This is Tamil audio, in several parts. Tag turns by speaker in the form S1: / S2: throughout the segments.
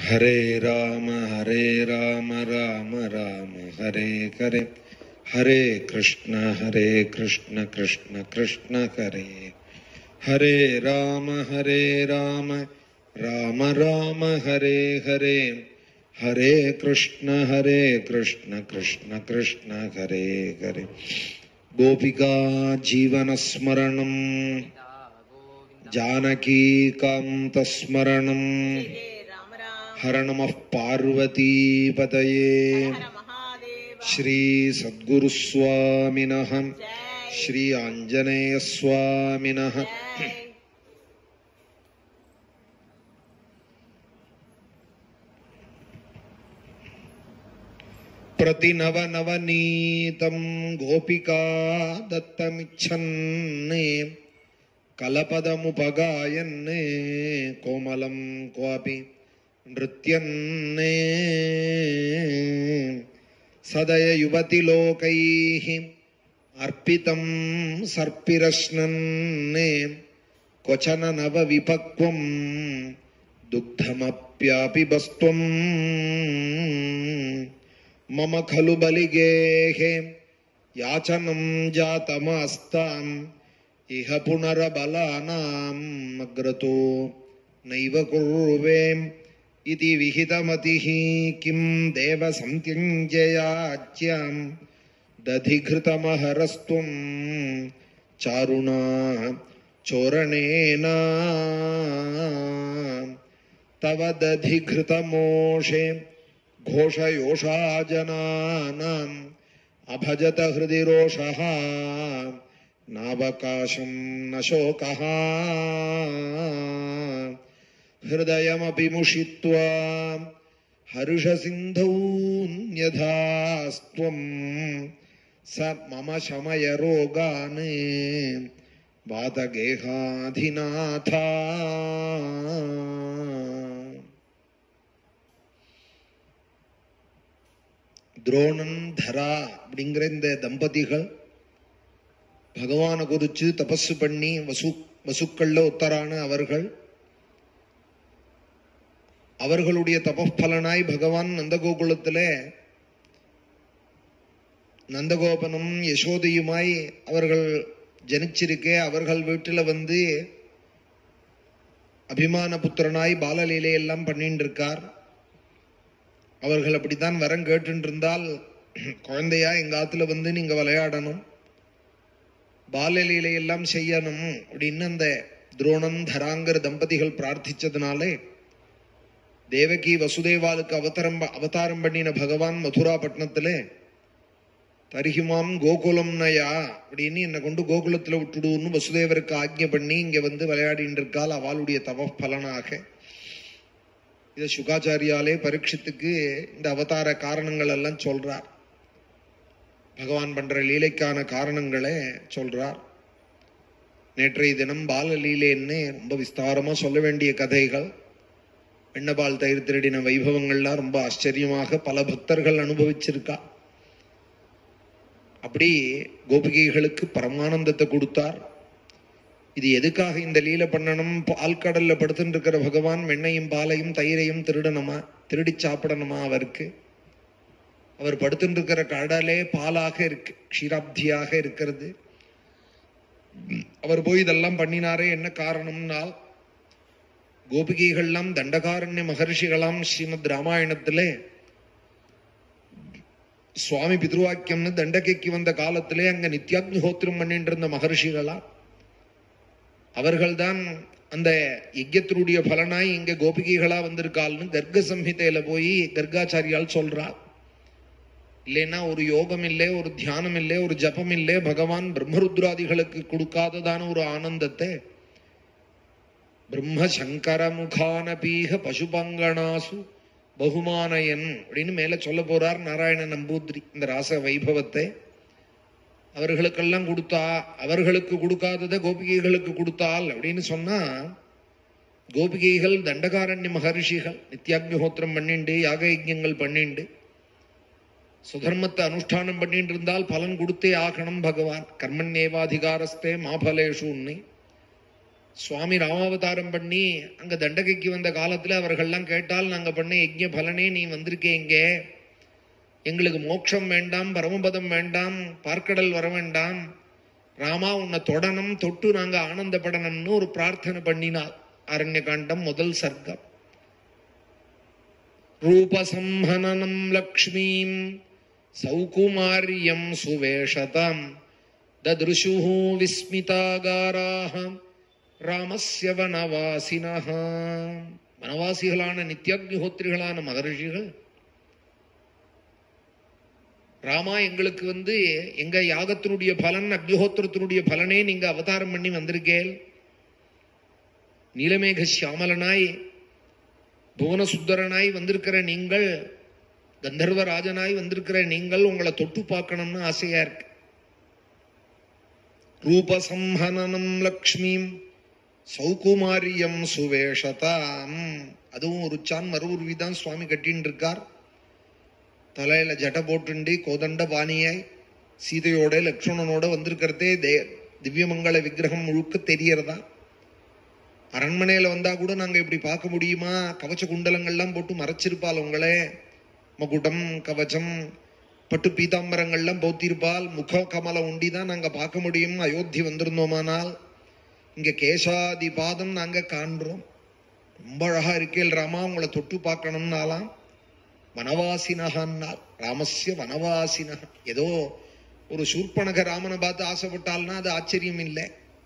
S1: हरे राम हरे राम राम राम हरे हरे हरे कृष्ण हरे कृष्ण कृष्ण कृष्ण हरे हरे राम हरे राम राम राम हरे हरे हरे कृष्ण हरे कृष्ण कृष्ण कृष्ण हरे हरे गोपिका जीवनस्मरणम् जानकीकान्तस्मरणम्
S2: राम राम
S1: हर नमः पार्वतीपतये
S2: हर महादेव
S1: श्रीसद्गुरुस्वामिनः
S2: जय
S1: श्री आञ्जनेयस्वामिनः
S2: जय
S1: प्रतिनवनवनीतं गोपिका दत्तमिच्छन्ने कलपदमुपगायन्ने कोमलं क्वापि नृत्यन्ने सदय युवतिलोकैः अर्पितं सर्पिरश्नन्ने क्वचन नवविपक्वम् दुग्धमप्यापि बस्त्वम् मम खलु बलिगेहे याचनं जातमास्ताम् इह पुनरबलानाम् अग्रतो नैव कुर्वे इति विहितमतिः किं देवसन्त्यञ्जयाच्याम् दधिघृतमहरस्त्वम् चारुणा चोरणेन तव दधिघृतमोषे घोषयोषाजनानाम् अभजत हृदि रोषः नावकाशं न शोकः हृदयमपि मुषित्वा हर्षसिन्धौ न्यधास्त्वम् स मम शमय रोगान् वातगेहाधिनाथा துரோணன் தரா அப்படிங்கிற இந்த தம்பதிகள் பகவானை குறிச்சு தபசு பண்ணி வசு வசுக்கள்ல உத்தரான அவர்கள் அவர்களுடைய தபப்பலனாய் பகவான் நந்தகோகுலத்திலே நந்தகோபனும் யசோதையுமாய் அவர்கள் ஜனிச்சிருக்கே அவர்கள் வீட்டுல வந்து அபிமான புத்திரனாய் பாலலீலை எல்லாம் பண்ணிட்டு இருக்கார் அவர்கள் அப்படித்தான் வரம் கேட்டு இருந்தால் குழந்தையா எங்க ஆத்துல வந்து நீங்க விளையாடணும் பாலலீலை எல்லாம் செய்யணும் அப்படின்னு அந்த துரோணம் தராங்கிற தம்பதிகள் பிரார்த்திச்சதுனாலே தேவகி வசுதேவாளுக்கு அவதாரம் அவதாரம் பண்ணின பகவான் மதுரா பட்டணத்திலே தரிகுமாம் கோகுலம் நயா அப்படின்னு என்னை கொண்டு கோகுலத்துல விட்டுடுன்னு வசுதேவருக்கு ஆக்ஞை பண்ணி இங்க வந்து விளையாடிட்டு இருக்கால் அவளுடைய தவ பலனாக இதை சுகாச்சாரியாலே பரீட்சத்துக்கு இந்த அவதார காரணங்கள் எல்லாம் சொல்றார் பகவான் பண்ற லீலைக்கான காரணங்களை சொல்றார் நேற்றைய தினம் பால லீலைன்னு ரொம்ப விஸ்தாரமா சொல்ல வேண்டிய கதைகள் வெண்ணபால் தயிர் திருடின வைபவங்கள்லாம் ரொம்ப ஆச்சரியமாக பல பக்தர்கள் அனுபவிச்சிருக்கா அப்படி கோபிகைகளுக்கு பரமானந்தத்தை கொடுத்தார் இது எதுக்காக இந்த லீலை பண்ணணும் பால் கடல்ல படுத்துட்டு இருக்கிற பகவான் வெண்ணையும் பாலையும் தயிரையும் திருடணுமா திருடி சாப்பிடணுமா அவருக்கு அவர் படுத்துட்டு இருக்கிற கடலே பாலாக இருக்கு க்ஷீராப்தியாக இருக்கிறது அவர் போய் இதெல்லாம் பண்ணினாரே என்ன காரணம்னால் கோபிகைகள்லாம் தண்டகாரண்ய மகர்ஷிகளாம் ஸ்ரீமத் ராமாயணத்திலே சுவாமி பித்ருவாக்கியம்னு தண்டகைக்கு வந்த காலத்திலே அங்க நித்யாக்னிஹோத்திரம் பண்ணிட்டு இருந்த மகர்ஷிகளா அவர்கள்தான் அந்த யஜ்யத்தினுடைய பலனாய் இங்க கோபிகைகளா வந்திருக்காள்னு கர்க்க சம்ஹிதையில போய் கர்காச்சாரியால் சொல்றா இல்லைன்னா ஒரு யோகம் இல்லை ஒரு தியானம் இல்லை ஒரு ஜபம் இல்லை பகவான் பிரம்மருத்ராதிகளுக்கு கொடுக்காததான ஒரு ஆனந்தத்தை பிரம்ம சங்கர முகானபீக பசுபங்கனாசு பகுமானயன் அப்படின்னு மேல சொல்ல போறார் நாராயண நம்பூத்ரி இந்த ராச வைபவத்தை அவர்களுக்கெல்லாம் கொடுத்தா அவர்களுக்கு கொடுக்காததை கோபிகைகளுக்கு கொடுத்தால் அப்படின்னு சொன்னா கோபிகைகள் தண்டகாரண்ய மகர்ஷிகள் நித்யாக்னிஹோத்திரம் பண்ணிண்டு யாக யஜ்யங்கள் பண்ணிண்டு சுதர்மத்தை அனுஷ்டானம் பண்ணிட்டு இருந்தால் பலன் கொடுத்தே ஆகணும் பகவான் கர்மண்யேவாதிகாரஸ்தே மாபலேஷுன்னு சுவாமி ராமாவதாரம் பண்ணி அங்க தண்டகைக்கு வந்த காலத்துல அவர்கள்லாம் கேட்டால் நாங்க பண்ண யஜ்ஞ பலனே நீ வந்திருக்கேங்க எங்களுக்கு மோட்சம் வேண்டாம் பரமபதம் வேண்டாம் பார்க்கடல் வர வேண்டாம் ராமா உன்னை தொடணும் தொட்டு நாங்க ஆனந்தப்படணும்னு ஒரு பிரார்த்தனை பண்ணினாள் அரண்ய காண்டம் முதல் சர்க்கம் ரூபசம்ஹனனம் லக்ஷ்மீம் சௌகுமாரியம் சுவேஷதாம் தத்ருஷு விஸ்மிதாகாராக ராமஸ்ய வனவாசினஹ வனவாசிகளான நித்யாக்னிஹோத்திரிகளான மகரிஷிகள் ராமா எங்களுக்கு வந்து எங்க யாகத்தினுடைய பலன் அக்னிஹோத்திரத்தினுடைய பலனே நீங்க அவதாரம் பண்ணி வந்திருக்கேள் நீலமேக சியாமலனாய் புவனசுந்தரனாய் வந்திருக்கிற நீங்கள் கந்தர்வராஜனாய் வந்திருக்கிற நீங்கள் உங்களை தொட்டு பார்க்கணும்னு ஆசையா இருக்கு ரூபசம்ஹனனம் லக்ஷ்மீம் சௌகுமாரியம் சுவேஷதாம் அதுவும் ஒரு சான் மறுவுருவி தான் சுவாமி கட்டின்னு இருக்கார் தலையில ஜட போட்டுண்டி கோதண்ட பாணியாய் சீதையோட லக்ஷ்மணனோட வந்திருக்கிறதே தே திவ்யமங்கள விக்கிரகம் முழுக்க தெரியறதா அரண்மனையில வந்தா கூட நாங்க இப்படி பார்க்க முடியுமா கவச்ச குண்டலங்கள்லாம் போட்டு மறைச்சிருப்பாள் உங்களே மகுடம் கவச்சம் பட்டு பீதாம்பரங்கள்லாம் போத்திருப்பால் முக கமல உண்டி தான் நாங்க பார்க்க முடியும் அயோத்தி வந்திருந்தோமானால் இங்க கேசாதி பாதம் நாங்க காண்றோம் ரொம்ப அழகா இருக்கேல் ராமா உங்களை தொட்டு பார்க்கணும்னாலாம் வனவாசினகான்னால் ராமஸ்ய வனவாசினக ஏதோ ஒரு சூர்பனக ராமனை பார்த்து ஆசைப்பட்டால்னா அது ஆச்சரியம் இல்லை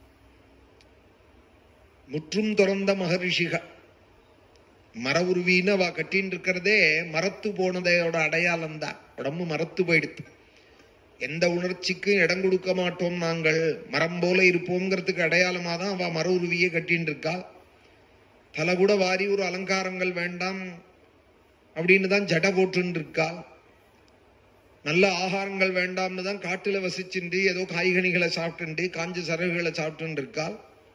S1: முற்றும் துறந்த மகரிஷிகள் மர உருவின்னு அவ கட்டின்னு இருக்கிறதே மரத்து போனதையோட அடையாளம் தான் உடம்பு மரத்து போயிடுத்து எந்த உணர்ச்சிக்கும் இடம் கொடுக்க மாட்டோம் நாங்கள் மரம் போல இருப்போங்கிறதுக்கு அடையாளமா தான் அவ மர உருவியே கட்டின்னு இருக்கா தலை கூட வாரி ஒரு அலங்காரங்கள் வேண்டாம் அப்படின்னு தான் ஜட போட்டுன்னு இருக்கா நல்ல ஆகாரங்கள் வேண்டாம்னு தான் காட்டுல வசிச்சுண்டு ஏதோ காய்கனிகளை சாப்பிட்டுண்டு காஞ்ச சரகுகளை சாப்பிட்டுன்னு இருக்கா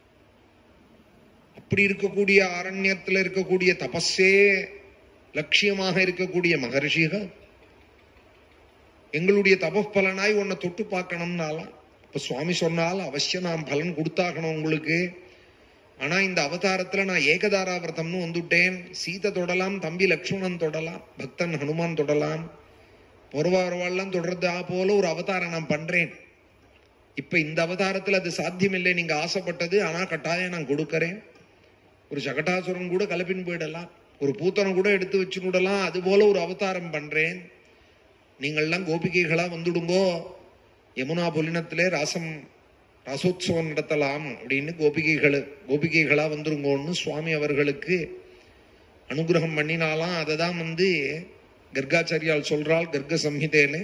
S1: அப்படி இருக்கக்கூடிய அரண்யத்துல இருக்கக்கூடிய தபஸே லட்சியமாக இருக்கக்கூடிய மகர்ஷிகள் எங்களுடைய தபப்பலனாய் உன்னை தொட்டு பார்க்கணும்னாலாம் இப்ப சுவாமி சொன்னால் அவசியம் நான் பலன் கொடுத்தாகணும் உங்களுக்கு ஆனா இந்த அவதாரத்துல நான் ஏகதாரா விரதம்னு வந்துட்டேன் சீதை தொடலாம் தம்பி லக்ஷ்மணன் தொடலாம் பக்தன் ஹனுமான் தொடலாம் பொறவாரவாள்லாம் தொடர்றதா போல ஒரு அவதாரம் நான் பண்றேன் இப்ப இந்த அவதாரத்துல அது சாத்தியமில்லை நீங்க ஆசைப்பட்டது ஆனா கட்டாயம் நான் கொடுக்கறேன் ஒரு சகட்டாசுரன் கூட கலப்பின் போயிடலாம் ஒரு பூத்தனை கூட எடுத்து வச்சு விடலாம் அது போல ஒரு அவதாரம் பண்றேன் நீங்கள்லாம் கோபிகைகளா வந்துடுங்கோ யமுனா புலினத்திலே ராசம் ரசோத்சவம் நடத்தலாம் அப்படின்னு கோபிகைகள் கோபிகைகளா வந்துருங்கோன்னு சுவாமி அவர்களுக்கு அனுகிரகம் பண்ணினாலாம் அதை தான் வந்து கர்காச்சாரியால் சொல்றாள் கர்க்க சம்ஹிதேல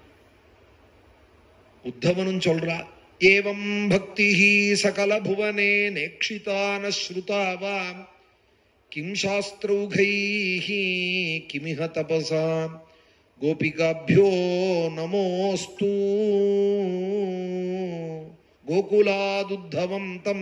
S1: உத்தவனும் சொல்றாள் ஏவம் பக்தி சகல புவனே நேக்ஷிதான ஸ்ருதாவா கிம் சாஸ்திரௌகை கிமிஹ தபசா கோபிகாபியோ நமோஸ்து கோகுலாதுத்தவம் தம்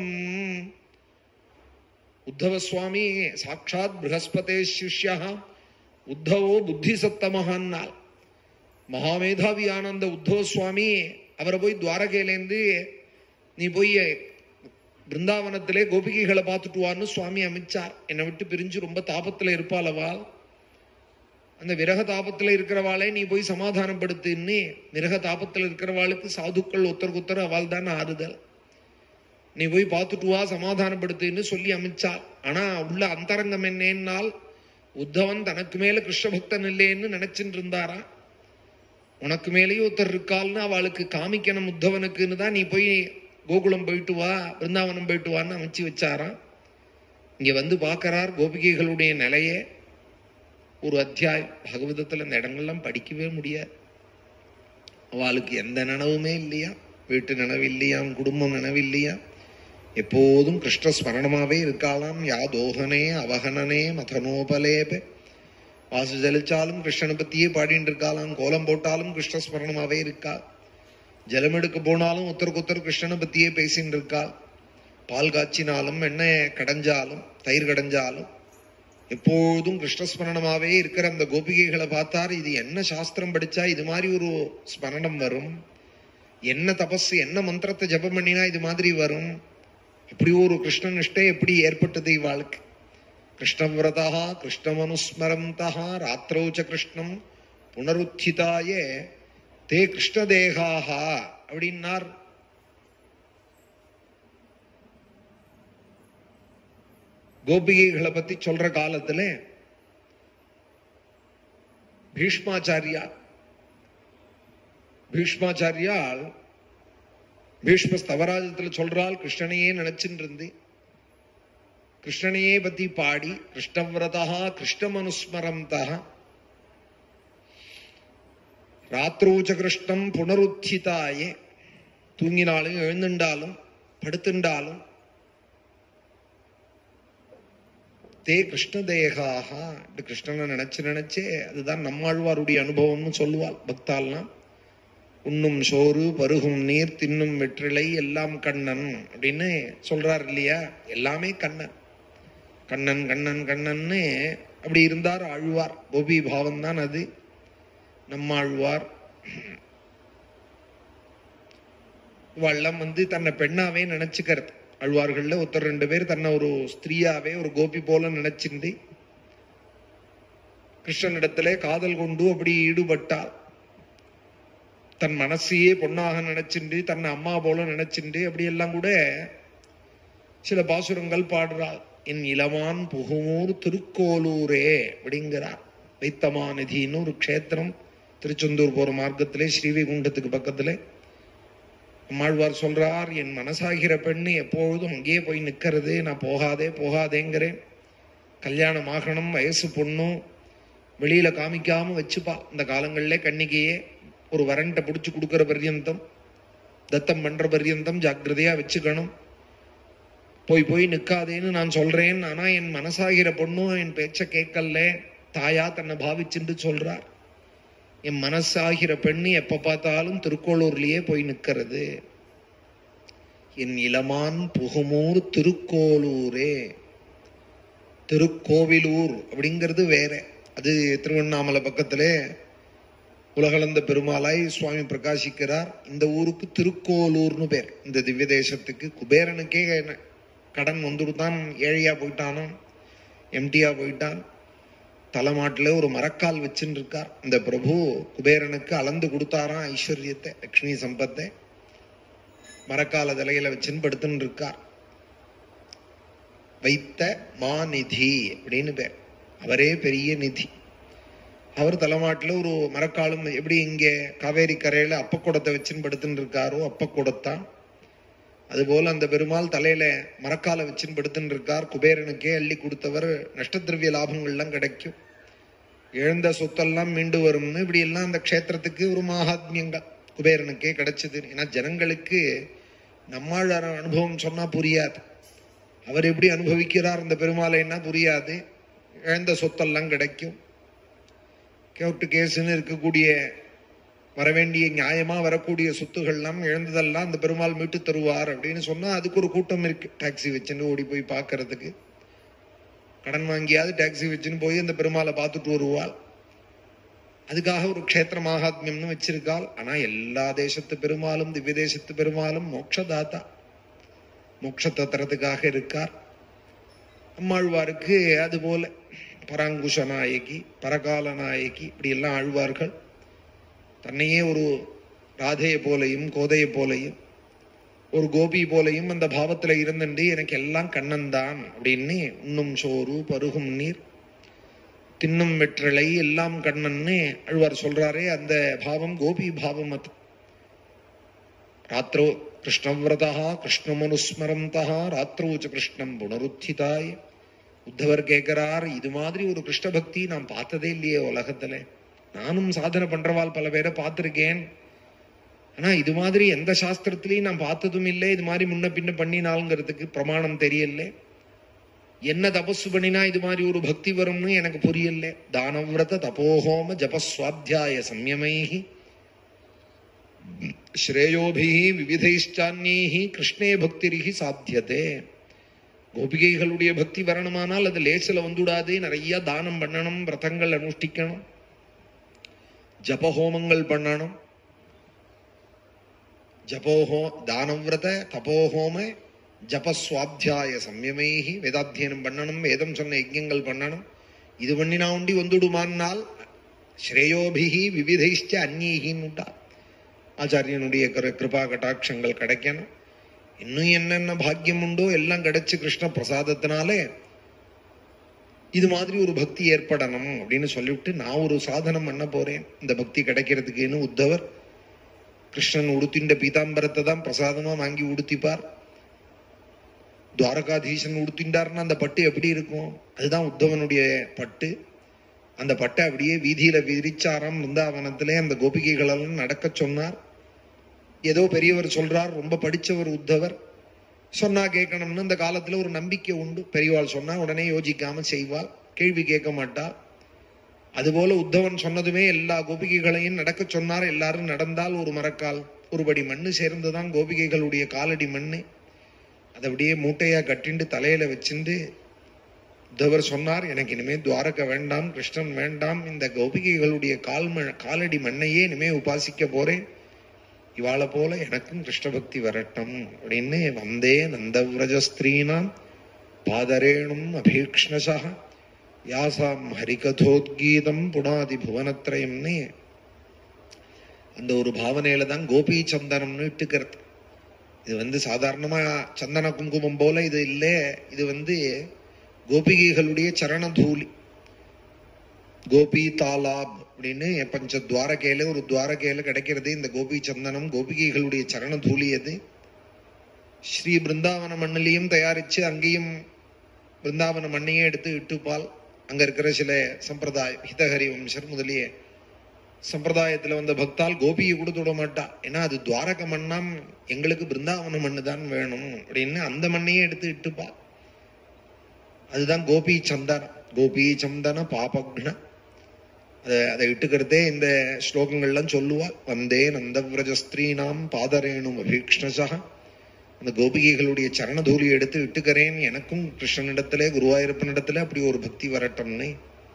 S1: உத்தவ சுவாமி சாட்சாத் பிரகஸ்பதே சிஷ்யா உத்தவோ புத்தி சத்தமகான்னால் மகாமேதாவி ஆனந்த உத்தவ சுவாமி அவரை போய் துவாரகையிலேருந்து நீ போய் பிருந்தாவனத்திலே கோபிகைகளை பார்த்துட்டு வான்னு சுவாமி அமைச்சார் என்னை விட்டு பிரிஞ்சு ரொம்ப தாபத்துல இருப்பாள் அவள் அந்த விரக தாபத்துல இருக்கிறவாளே நீ போய் சமாதானப்படுத்துன்னு விரக தாபத்துல இருக்கிறவாளுக்கு சாதுக்கள் ஒருத்தருக்கு ஒருத்தர் அவள் தான் ஆறுதல் நீ போய் பார்த்துட்டு வா சமாதானப்படுத்துன்னு சொல்லி அமைச்சாள் ஆனா உள்ள அந்தரங்கம் என்னன்னால் உத்தவன் தனக்கு மேல கிருஷ்ண பக்தன் இல்லைன்னு நினைச்சுட்டு இருந்தாரா உனக்கு மேலேயும் ஒருத்தர் இருக்கால்னு அவளுக்கு காமிக்கணும் உத்தவனுக்குன்னு தான் நீ போய் கோகுலம் போயிட்டு வா பிருந்தாவனம் போயிட்டு வான்னு அமைச்சு வச்சாராம் இங்க வந்து பார்க்கறார் கோபிகைகளுடைய நிலையே ஒரு அத்தியாயம் பகவதத்துல இந்த இடங்கள்லாம் படிக்கவே முடியாது அவளுக்கு எந்த நினைவுமே இல்லையா வீட்டு நினைவு இல்லையாம் குடும்பம் நினைவு இல்லையா எப்போதும் கிருஷ்ண ஸ்மரணமாவே இருக்காளாம் யாதோகனே அவகனனே மதனோபலேபே வாசு ஜலிச்சாலும் கிருஷ்ணனை பத்தியே பாடிட்டு இருக்காளாம் கோலம் போட்டாலும் கிருஷ்ண ஸ்மரணமாவே இருக்கா ஜலம் எடுக்க போனாலும் ஒருத்தருக்கு ஒருத்தர் கிருஷ்ணனை பத்தியே பேசிட்டு இருக்கா பால் காய்ச்சினாலும் எண்ணெய் கடைஞ்சாலும் தயிர் கடைஞ்சாலும் எப்போதும் கிருஷ்ணஸ்மரணமாவே இருக்கிற அந்த கோபிகைகளை பார்த்தார் இது என்ன சாஸ்திரம் படிச்சா இது மாதிரி ஒரு ஸ்மரணம் வரும் என்ன தபஸ் என்ன மந்திரத்தை ஜபம் பண்ணினா இது மாதிரி வரும் அப்படி ஒரு கிருஷ்ண நிஷ்டை எப்படி ஏற்பட்டது இவாளுக்கு கிருஷ்ணவிரதா கிருஷ்ணமனுஸ்மரந்தா ராத்திரௌச்ச கிருஷ்ணம் புனருத்திதாய தே கிருஷ்ணதேகாக அப்படின்னார் கோபிகைகளை பத்தி சொல்ற காலத்துல பீஷ்மாச்சாரியா பீஷ்மாச்சாரியால் பீஷ்ம ஸ்தவராஜத்துல சொல்றால் கிருஷ்ணனையே நினைச்சுட்டு இருந்து கிருஷ்ணனையே பத்தி பாடி கிருஷ்ணவிரதா கிருஷ்ணமனுஸ்மரந்தா ராத்திரோச்ச கிருஷ்ணம் புனருத்திதாயே தூங்கினாலும் எழுந்துண்டாலும் படுத்துண்டாலும் தே கிருஷ்ணதேகாக இப்படி கிருஷ்ணனை நினைச்சு நினைச்சே அதுதான் நம்மாழ்வாருடைய அனுபவம்னு சொல்லுவாள் பக்தாள்லாம் உண்ணும் சோறு பருகும் நீர் தின்னும் வெற்றிலை எல்லாம் கண்ணன் அப்படின்னு சொல்றார் இல்லையா எல்லாமே கண்ணன் கண்ணன் கண்ணன் கண்ணன்னு அப்படி இருந்தார் ஆழ்வார் கோபி பாவம் தான் அது நம்மாழ்வார் வள்ளம் வந்து தன்னை பெண்ணாவே நினைச்சுக்கிறது அழ்வார்கள்ல ஒருத்தர் ரெண்டு பேர் தன்னை ஒரு ஸ்திரீயாவே ஒரு கோபி போல நினைச்சிருந்து கிருஷ்ணனிடத்திலே காதல் கொண்டு அப்படி ஈடுபட்டாள் தன் மனசையே பொண்ணாக நினைச்சுண்டு தன்னை அம்மா போல நினைச்சுண்டு அப்படி எல்லாம் கூட சில பாசுரங்கள் பாடுறாள் என் இளவான் புகுமூர் திருக்கோலூரே அப்படிங்கிறார் வைத்தமாநிதின்னு ஒரு க்ஷேத்திரம் திருச்செந்தூர் போற மார்க்கத்திலே ஸ்ரீவைகுண்டத்துக்கு பக்கத்திலே அம்மாழ்வார் சொல்றார் என் மனசாகிற பெண்ணு எப்பொழுதும் அங்கேயே போய் நிக்கிறது நான் போகாதே போகாதேங்கிறேன் கல்யாணம் ஆகணும் வயசு பொண்ணும் வெளியில காமிக்காம வச்சுப்பா இந்த காலங்கள்ல கண்ணிக்கையே ஒரு வரண்ட புடிச்சு கொடுக்கிற பர்யந்தம் தத்தம் பண்ற பர்யந்தம் ஜாக்கிரதையா வச்சுக்கணும் போய் போய் நிக்காதேன்னு நான் சொல்றேன் ஆனா என் மனசாகிற பொண்ணும் என் பேச்ச கேட்கல தாயா தன்னை பாவிச்சுட்டு சொல்றார் என் மனசாகிற பெண்ணு எப்ப பார்த்தாலும் திருக்கோளூர்லயே போய் நிக்கிறது என் இளமான் புகுமூர் திருக்கோளூரே திருக்கோவிலூர் அப்படிங்கிறது வேற அது திருவண்ணாமலை பக்கத்திலே உலகளந்த பெருமாளாய் சுவாமி பிரகாசிக்கிறார் இந்த ஊருக்கு திருக்கோலூர்னு பேர் இந்த திவ்ய தேசத்துக்கு குபேரனுக்கே என்ன- கடன் வந்துடுதான் ஏழையா போயிட்டானோ எம்டியா போயிட்டான் தலைமாட்டுல ஒரு மரக்கால் வச்சுன்னு இருக்கார் இந்த பிரபு குபேரனுக்கு அளந்து கொடுத்தாராம் ஐஸ்வர்யத்தை லக்ஷ்மி சம்பத்தை மரக்கால தலையில வச்சுன்னு படுத்துன்னு இருக்கார் வைத்த மாநிதி அப்படின்னு பேர் அவரே பெரிய நிதி அவர் தலைமாட்டுல ஒரு மரக்காலும் எப்படி இங்க காவேரி கரையில அப்பக்குடத்தை வச்சுன்னு படுத்துன்னு இருக்காரோ அப்பக்குடத்தான் அதுபோல அந்த பெருமாள் தலையில மரக்கால வச்சுன்னு படுத்துன்னு இருக்கார் குபேரனுக்கே அள்ளி கொடுத்தவர் நஷ்டதிரவிய லாபங்கள்லாம் கிடைக்கும் இழந்த சொத்தெல்லாம் மீண்டு வரும்னு இப்படி எல்லாம் அந்த க்ஷேத்திரத்துக்கு ஒரு மகாத்மியங்கள் குபேரனுக்கே கிடைச்சது ஏன்னா ஜனங்களுக்கு நம்மாழ்வார அனுபவம் சொன்னா புரியாது அவர் எப்படி அனுபவிக்கிறார் அந்த பெருமாளைன்னா புரியாது இழந்த சொத்தெல்லாம் கிடைக்கும் கோர்ட்டு கேஸ்ன்னு இருக்கக்கூடிய வரவேண்டிய நியாயமா வரக்கூடிய சொத்துகள்லாம் இழந்ததெல்லாம் அந்த பெருமாள் மீட்டு தருவார் அப்படின்னு சொன்னா அதுக்கு ஒரு கூட்டம் இருக்கு டாக்ஸி வச்சுன்னு ஓடி போய் பார்க்கிறதுக்கு கடன் வாங்கியாவது டாக்ஸி வச்சுன்னு போய் அந்த பெருமாளை பார்த்துட்டு வருவாள் அதுக்காக ஒரு க்ஷேத்திர மகாத்மியம்னு வச்சிருக்காள் ஆனா எல்லா தேசத்து பெருமாளும் திவ்ய தேசத்து பெருமாளும் மோட்சதாத்தா மோட்சத்தை தரத்துக்காக இருக்கார் அம்மாழ்வாருக்கு அது போல பராங்குஷ நாயகி பரகால நாயகி இப்படி எல்லாம் ஆழ்வார்கள் தன்னையே ஒரு ராதையை போலையும் கோதையை போலையும் ஒரு கோபி போலையும் அந்த பாவத்துல இருந்துட்டு எனக்கு எல்லாம் கண்ணன் தான் அப்படின்னு உண்ணும் சோறு பருகும் நீர் தின்னும் வெற்றிலை எல்லாம் கண்ணன்னு அழ்வார் சொல்றாரே அந்த பாவம் கோபி பாவம் அது ராத்திரோ கிருஷ்ணவிரதா கிருஷ்ணமனுஸ்மரந்தா ராத்திரோ ச கிருஷ்ணம் புனருத்திதாய் உத்தவர் கேட்கிறார் இது மாதிரி ஒரு கிருஷ்ண பக்தி நான் பார்த்ததே இல்லையே உலகத்துல நானும் சாதனை பண்றவாள் பல பேரை பார்த்திருக்கேன் ஆனா இது மாதிரி எந்த சாஸ்திரத்திலையும் நான் பார்த்ததும் இல்லை இது மாதிரி முன்ன பின்ன பண்ணினாலுங்கிறதுக்கு பிரமாணம் தெரியல என்ன தபசு பண்ணினா இது மாதிரி ஒரு பக்தி வரும்னு எனக்கு புரியல தானவிரத தபோஹோம ஜபஸ்வாத்தியாய சம்யமைஹி ஸ்ரேயோபிஹி விவிதைஷ்டான்யைஹி கிருஷ்ணே பக்திரிஹி சாத்தியதே கோபிகைகளுடைய பக்தி வரணுமானால் அது லேசில வந்துடாது நிறைய தானம் பண்ணணும் விரதங்கள் அனுஷ்டிக்கணும் ஜபஹோமங்கள் பண்ணணும் ஜபோஹோ தானவிரத தபோஹோம ஜபஸ்வாத்தியாய சம்யமைஹி வேதாத்தியனம் பண்ணணும் வேதம் சொன்ன யஜ்யங்கள் பண்ணணும் இது பண்ணினா உண்டி வந்துடுமானால் ஸ்ரேயோபிகி விவிதைஷ்ட அந்நீகின்னுட்டா ஆச்சாரியனுடைய கிரு- கிருபா கட்டாட்சங்கள் கிடைக்கணும் இன்னும் என்னென்ன பாக்கியம் உண்டோ எல்லாம் கிடைச்சு கிருஷ்ண பிரசாதத்தினாலே இது மாதிரி ஒரு பக்தி ஏற்படணும் அப்படின்னு சொல்லிவிட்டு நான் ஒரு சாதனம் பண்ண போறேன் இந்த பக்தி கிடைக்கிறதுக்குன்னு உத்தவர் கிருஷ்ணன் உடுத்தின்ற பீதாம்பரத்தை தான் பிரசாதமா வாங்கி உடுத்திப்பார் துவாரகாதீசன் உடுத்தின்றார்னா அந்த பட்டு எப்படி இருக்கும் அதுதான் உத்தவனுடைய பட்டு அந்த பட்டை அப்படியே வீதியில விரிச்சாராம் பிருந்தாவனத்திலே அந்த கோபிகைகளெல்லாம் நடக்க சொன்னார் ஏதோ பெரியவர் சொல்றார் ரொம்ப படிச்சவர் உத்தவர் சொன்னா கேட்கணும்னு இந்த காலத்துல ஒரு நம்பிக்கை உண்டு பெரியவாள் சொன்னா உடனே யோசிக்காம செய்வாள் கேள்வி கேட்க மாட்டாள் அதுபோல உத்தவன் சொன்னதுமே எல்லா கோபிகைகளையும் நடக்க சொன்னார் எல்லாரும் நடந்தால் ஒரு மரக்கால் ஒருபடி மண்ணு சேர்ந்துதான் கோபிகைகளுடைய காலடி மண்ணு அதை அப்படியே மூட்டையா கட்டிண்டு தலையில வச்சிருந்து உத்தவர் சொன்னார் எனக்கு இனிமே துவாரக வேண்டாம் கிருஷ்ணன் வேண்டாம் இந்த கோபிகைகளுடைய கால் ம- காலடி மண்ணையே இனிமே உபாசிக்க போறேன் இவாளை போல எனக்கும் கிருஷ்ண பக்தி வரட்டும் அப்படின்னு வந்தே நந்தவிரஜஸ்திரீனாம் பாதரேணும் அபீக்ஷ்ணசா யாசாம் ஹரிகதோத்கீதம் புனாதி புவனத்ரயம்னு அந்த ஒரு பாவனையில தான் கோபி சந்தனம்னு இட்டுக்கிறது இது வந்து சாதாரணமா சந்தன குங்குமம் போல இது இல்லை இது வந்து கோபிகைகளுடைய சரண தூளி கோபி தாலாப் அப்படின்னு பஞ்ச துவாரகையில ஒரு துவாரகையில கிடைக்கிறது இந்த கோபி சந்தனம் கோபிகைகளுடைய சரண தூளி அது ஸ்ரீ பிருந்தாவன மண்ணிலையும் தயாரிச்சு அங்கேயும் பிருந்தாவன மண்ணையே எடுத்து இட்டுப்பால் அங்க இருக்கிற சில சம்பிரதாய ஹிதஹரி வம்சர் முதலிய சம்பிரதாயத்துல வந்த பக்தால் கோபியை கொடுத்து விட மாட்டா ஏன்னா அது துவாரக மண்ணாம் எங்களுக்கு பிருந்தாவன மண்ணு தான் வேணும் அப்படின்னு அந்த மண்ணையே எடுத்து இட்டுப்பா அதுதான் கோபி சந்தனம் கோபி சந்தன பாபக்ன அதை அதை இட்டுக்கிறதே இந்த ஸ்லோகங்கள்லாம் சொல்லுவா வந்தே நந்தவிரஜஸ்திரீனாம் பாதரேணும் அபீக்ஷ்ணசா அந்த கோபிகைகளுடைய சரணதூலி எடுத்து இட்டுக்கிறேன் எனக்கும் கிருஷ்ணனிடத்திலே குருவாயூரப்பனிடத்துல அப்படி ஒரு பக்தி வரட்டும்னு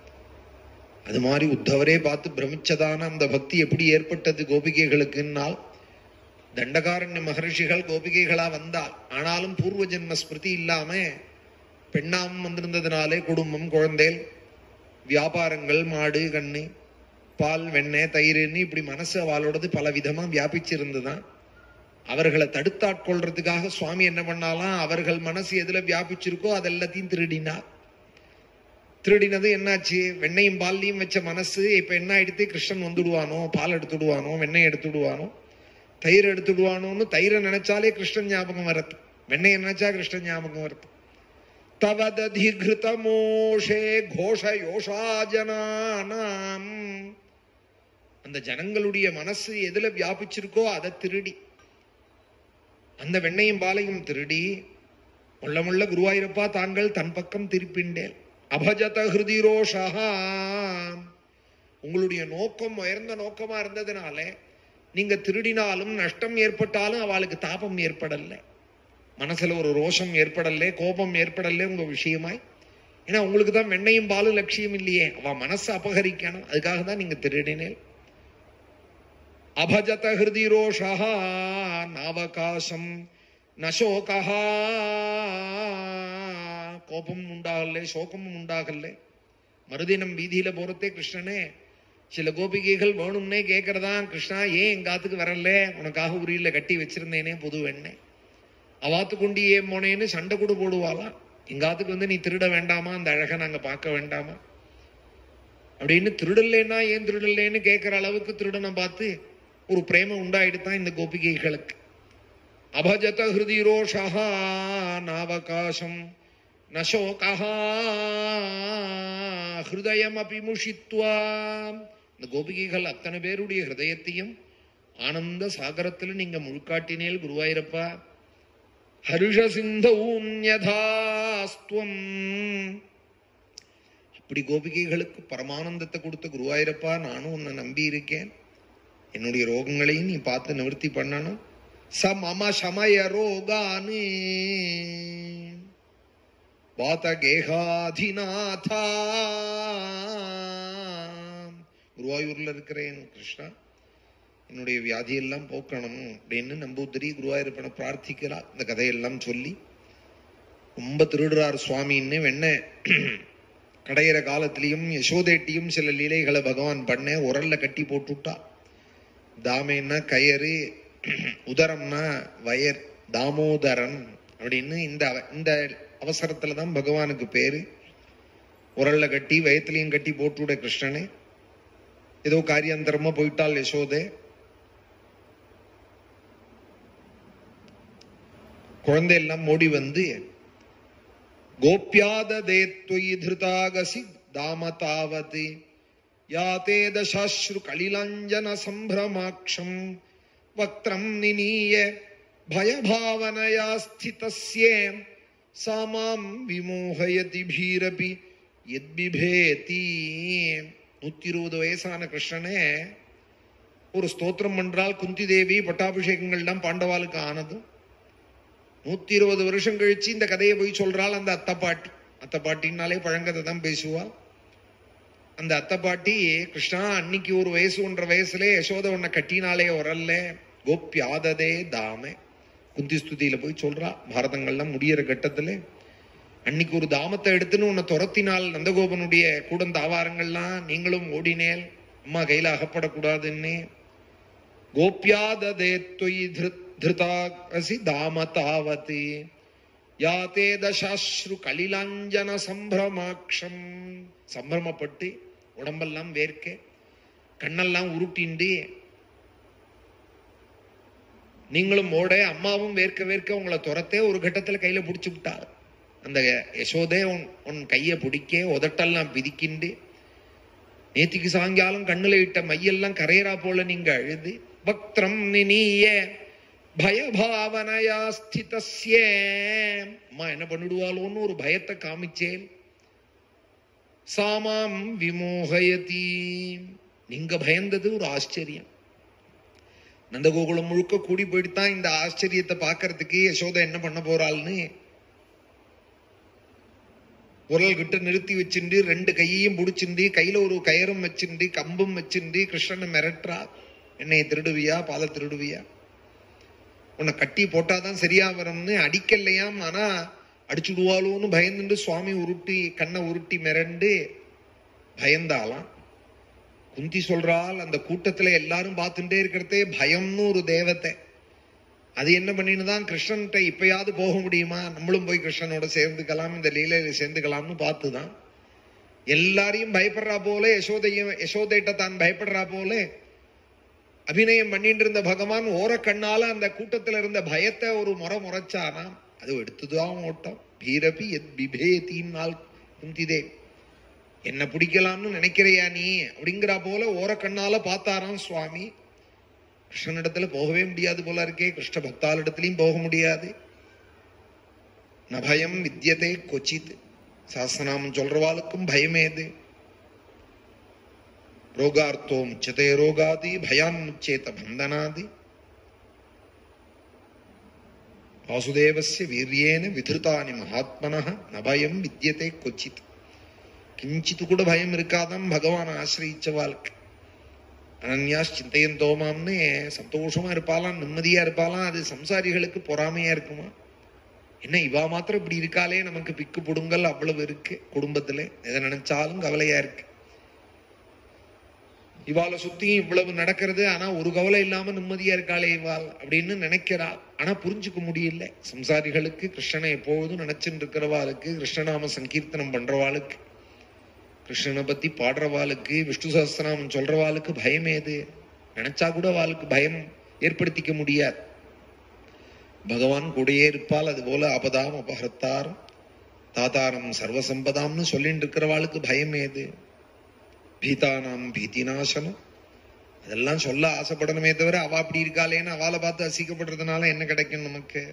S1: அது மாதிரி உத்தவரே பார்த்து பிரமிச்சதான அந்த பக்தி எப்படி ஏற்பட்டது கோபிகைகளுக்குன்னால் தண்டகாரண்ய மகர்ஷிகள் கோபிகைகளா வந்தால் ஆனாலும் பூர்வ ஜென்ம ஸ்மிருதி இல்லாம பெண்ணாம் வந்திருந்ததுனாலே குடும்பம் குழந்தைகள் வியாபாரங்கள் மாடு கண்ணு பால் வெண்ணெய் தயிர்னு இப்படி மனசு அவளோடது பல விதமா வியாபிச்சிருந்துதான் அவர்களை தடுத்தாட்கொள்றதுக்காக சுவாமி என்ன பண்ணாலாம் அவர்கள் மனசு எதுல வியாபிச்சிருக்கோ அதெல்லாத்தையும் திருடினார் திருடினது என்னாச்சு வெண்ணையும் பால்லையும் வச்ச மனசு இப்ப என்ன ஆயிடுத்து கிருஷ்ணன் வந்துடுவானோ பால் எடுத்துடுவானோ வெண்ணெய் எடுத்துடுவானோ தயிர் எடுத்துடுவானோன்னு தயிரை நினைச்சாலே கிருஷ்ணன் ஞாபகம் வரது வெண்ணெய் நினைச்சா கிருஷ்ணன் ஞாபகம் வருது தவததிகிருதமோஷே கோஷ யோஷாஜனானாம் அந்த ஜனங்களுடைய மனசு எதுல வியாபிச்சிருக்கோ அதை திருடி அந்த வெண்ணையும் பாலையும் திருடி முள்ள முள்ள குருவாயூரப்பா தாங்கள் தன் பக்கம் திருப்பிண்டேன் அபஜத ஹிருதிரோஷா உங்களுடைய நோக்கம் உயர்ந்த நோக்கமா இருந்ததுனால நீங்க திருடினாலும் நஷ்டம் ஏற்பட்டாலும் அவளுக்கு தாபம் ஏற்படல மனசுல ஒரு ரோஷம் ஏற்படல கோபம் ஏற்படல உங்க விஷயமாய் ஏன்னா உங்களுக்கு தான் வெண்ணையும் பாலும் லட்சியம் இல்லையே அவ மனசை அபகரிக்கணும் அதுக்காக தான் நீங்க திருடினேன் அபஜத ஹிருதிரோஷா நாவகாசம் நசோகா கோபம் உண்டாகல சோகமும் உண்டாகல மறுதினம் வீதியில போறதே கிருஷ்ணனே சில கோபிகைகள் வேணும்னே கேக்குறதா கிருஷ்ணா ஏன் எங்காத்துக்கு வரல உனக்காக உரியில கட்டி வச்சிருந்தேனே புது வெண்ணெய் அவாத்து கொண்டு ஏன் போனேன்னு சண்டை கூட போடுவாளாம் எங்காத்துக்கு வந்து நீ திருட வேண்டாமா அந்த அழகை நாங்க பார்க்க வேண்டாமா அப்படின்னு திருடல்லேன்னா ஏன் திருடல்லேன்னு கேட்கிற அளவுக்கு திருடனை பார்த்து ஒரு பிரேம உண்டாயிடுதான் இந்த கோபிகைகளுக்கு அபஜத ஹிருதிரோஷா நாவகாசம் நசோகா ஹிருதயம் அபிமுஷித்வா இந்த கோபிகைகள் அத்தனை பேருடைய ஹிருதயத்தையும் ஆனந்த சாகரத்துல நீங்க முழுக்காட்டினேல் குருவாயிரப்பா ஹர்ஷ சிந்தூன்யதாஸ்துவம் அப்படி கோபிகைகளுக்கு பரமானந்தத்தை கொடுத்த குருவாயிரப்பா நானும் உன்னை நம்பி இருக்கேன் என்னுடைய ரோகங்களையும் நீ பார்த்து நிவர்த்தி பண்ணணும் ச மம சமய ரோகானு வாத கேகாதிநாதா குருவாயூர்ல இருக்கிறேன் கிருஷ்ணா என்னுடைய வியாதியெல்லாம் போக்கணும் அப்படின்னு நம்பூத்திரி குருவாயூரப்பனை பிரார்த்திக்கிறா இந்த கதையெல்லாம் சொல்லி ரொம்ப திருடுறார் சுவாமின்னு வெண்ண கடையிற காலத்திலையும் யசோதேட்டியும் சில லீலைகளை பகவான் பண்ண உரல்ல கட்டி போட்டுட்டா தாமேன்னா கயறு உதரம்னா வயர் தாமோதரன் அப்படின்னு இந்த அவ- இந்த அவசரத்துல தான் பகவானுக்கு பேரு உரல்ல கட்டி வயத்திலையும் கட்டி போட்டுவிட கிருஷ்ணனே ஏதோ காரியாந்தரமா போயிட்டாள் யசோதே குழந்தை எல்லாம் ஓடி வந்து கோப்யாததே त्वयि धृतागसि दामतावति या ते दशाश्रु कलिलाञ्जन सम्भ्रमाक्षम् वक्त्रम् निनीय भयभावनया स्थितस्ये सा माम् विमोहयति भीरपि यद्बिभेति நூத்தி இருபது வயசான கிருஷ்ணனே ஒரு ஸ்தோத்திரம் பண்றால் குந்தி தேவி பட்டாபிஷேகங்கள்லாம் பாண்டவாளுக்கு ஆனதும் நூத்தி இருபது வருஷம் கழிச்சு இந்த கதையை போய் சொல்றாள் அந்த அத்தை பாட்டி அத்தை பாட்டினாலே பழங்கதை தான் பேசுவா அந்த அத்தை பாட்டி கிருஷ்ணா அன்னைக்கு ஒரு வயசு ஒன்றரை வயசுல யசோத உன்னை கட்டினாலே வரல கோப்பியாததே தாமே குந்தி ஸ்துதியில போய் சொல்றா பாரதங்கள்லாம் முடியிற கட்டத்துல அன்னைக்கு ஒரு தாமத்தை எடுத்துன்னு உன்னை துரத்தினால் நந்தகோபனுடைய கூடம் தாவாரங்கள்லாம் நீங்களும் ஓடினேல் அம்மா கையில அகப்படக்கூடாதுன்னு கோப்யாததே त्वयि धृ- धृतासि दामतावति या ते தசாஸ்ரு கலிலாஞ்சன சம்பிரமாட்சம் சம்பிரமப்பட்டு உடம்பெல்லாம் வேர்க்க கண்ணெல்லாம் உருட்டிண்டு நீங்களும் ஓட அம்மாவும் வேர்க்க வேர்க்க உங்களை துரத்தே ஒரு கட்டத்துல கையில புடிச்சு விட்டார் அந்த யசோதே உன் உன் கைய பிடிக்க உதட்டெல்லாம் பிதிக்கிண்டு நேத்திக்கு சாயங்காலம் கண்ணுல இட்ட மையெல்லாம் கரையறா போல நீங்க அழுது பக்திரம் நினீய பயபாவனையா ஸ்திதஸ்ய அம்மா என்ன பண்ணிடுவாளோன்னு ஒரு பயத்தை காமிச்சேன் சாமாம் விமோகயதி நீங்க பயந்தது ஒரு ஆச்சரியம் நந்தகோகுலம் முழுக்க கூடி போயிட்டுதான் இந்த ஆச்சரியத்தை பார்க்கறதுக்கு யசோதா என்ன பண்ண போறாள்னு உரல் கிட்ட நிறுத்தி வச்சுண்டு ரெண்டு கையையும் புடிச்சுண்டு கையில ஒரு கயரும் வச்சுண்டு கம்பும் வச்சுண்டு கிருஷ்ணனை மிரட்டுறா என்னைய திருடுவியா பால திருடுவியா உன்னை கட்டி போட்டாதான் சரியா வரும்னு அடிக்கலையாம் ஆனா அடிச்சுடுவாளோன்னு பயந்துண்டு சுவாமி உருட்டி கண்ணை உருட்டி மிரண்டு பயந்தாலாம் குந்தி சொல்றால் அந்த கூட்டத்துல எல்லாரும் பார்த்துட்டே இருக்கிறதே பயம்னு ஒரு தேவத்தை அது என்ன பண்ணின்னு தான் கிருஷ்ணன்கிட்ட இப்பயாவது போக முடியுமா நம்மளும் போய் கிருஷ்ணனோட சேர்ந்துக்கலாம் இந்த லீலையில சேர்ந்துக்கலாம்னு பார்த்துதான் எல்லாரையும் பயப்படுறா போல யசோதையும் யசோதைட்ட தான் பயப்படுறா போல அபிநயம் பண்ணிட்டு இருந்த பகவான் ஓர கண்ணால அந்த கூட்டத்துல இருந்த பயத்தை ஒரு முறை முறைச்சானா அது எடுத்துதான் ஓட்டம் பீரபி எத் பிபேத்தினால் குந்திதே என்ன பிடிக்கலாம்னு நினைக்கிறையா நீ அப்படிங்கிறா போல ஓர கண்ணால பார்த்தாராம் சுவாமி கிருஷ்ணனிடத்துல போகவே முடியாது போல இருக்கே கிருஷ்ண பக்தாளிடத்திலையும் போக முடியாது நபயம் வித்தியதே கொச்சித் சாஸ்திரநாமம் சொல்றவாளுக்கும் பயமேது ரோகார்த்தோ முச்சதே ரோகாதி பயான் முச்சேத பந்தனாதி வாசுதேவஸ்ய வீரியேன விதிருத்தானி மகாத்மனः நபயம் வித்தியதே கொச்சித் கிஞ்சித்து கூட பயம் இருக்காதான் பகவான் ஆசிரியிச்ச வாழ்க்கை அனன்யாஸ் சிந்தையன் தோமாம்னு சந்தோஷமா இருப்பாளாம் நிம்மதியா இருப்பாளாம் அது சம்சாரிகளுக்கு பொறாமையா இருக்குமா என்ன இவா மாத்திரம் இப்படி இருக்காளே நமக்கு பிக்கு புடுங்கல் அவ்வளவு இருக்கு குடும்பத்துல எதை நினைச்சாலும் கவலையா இருக்கு இவாளை சுத்தியும் இவ்வளவு நடக்கிறது ஆனா ஒரு கவலை இல்லாம நிம்மதியா இருக்காளே இவாள் அப்படின்னு நினைக்கிறாள் ஆனா புரிஞ்சுக்க முடியல சம்சாரிகளுக்கு கிருஷ்ணனை எப்பொழுதும் நினைச்சுட்டு இருக்கிறவாளுக்கு கிருஷ்ணநாம சங்கீர்த்தனம் பண்றவாளுக்கு கிருஷ்ணனை பத்தி பாடுறவாளுக்கு விஷ்ணு சஹஸ்ரநாமம் சொல்றவாளுக்கு பயம் ஏது நினைச்சா கூட வாளுக்கு பயம் ஏற்படுத்திக்க முடியாது பகவான் கூடயே இருப்பால் அது போல அபதாம் அபஹர்த்தாரம் தாத்தாரம் சர்வசம்பதாம்னு சொல்லிட்டு இருக்கிறவாளுக்கு பயம் ஏது பீதானாம் பீதிநாசனம் அதெல்லாம் சொல்ல ஆசைப்படணுமே தவிர அவ அப்படி இருக்காளேன்னு அவளை பார்த்து அசிக்கப்படுறதுனால என்ன கிடைக்கும் நமக்கு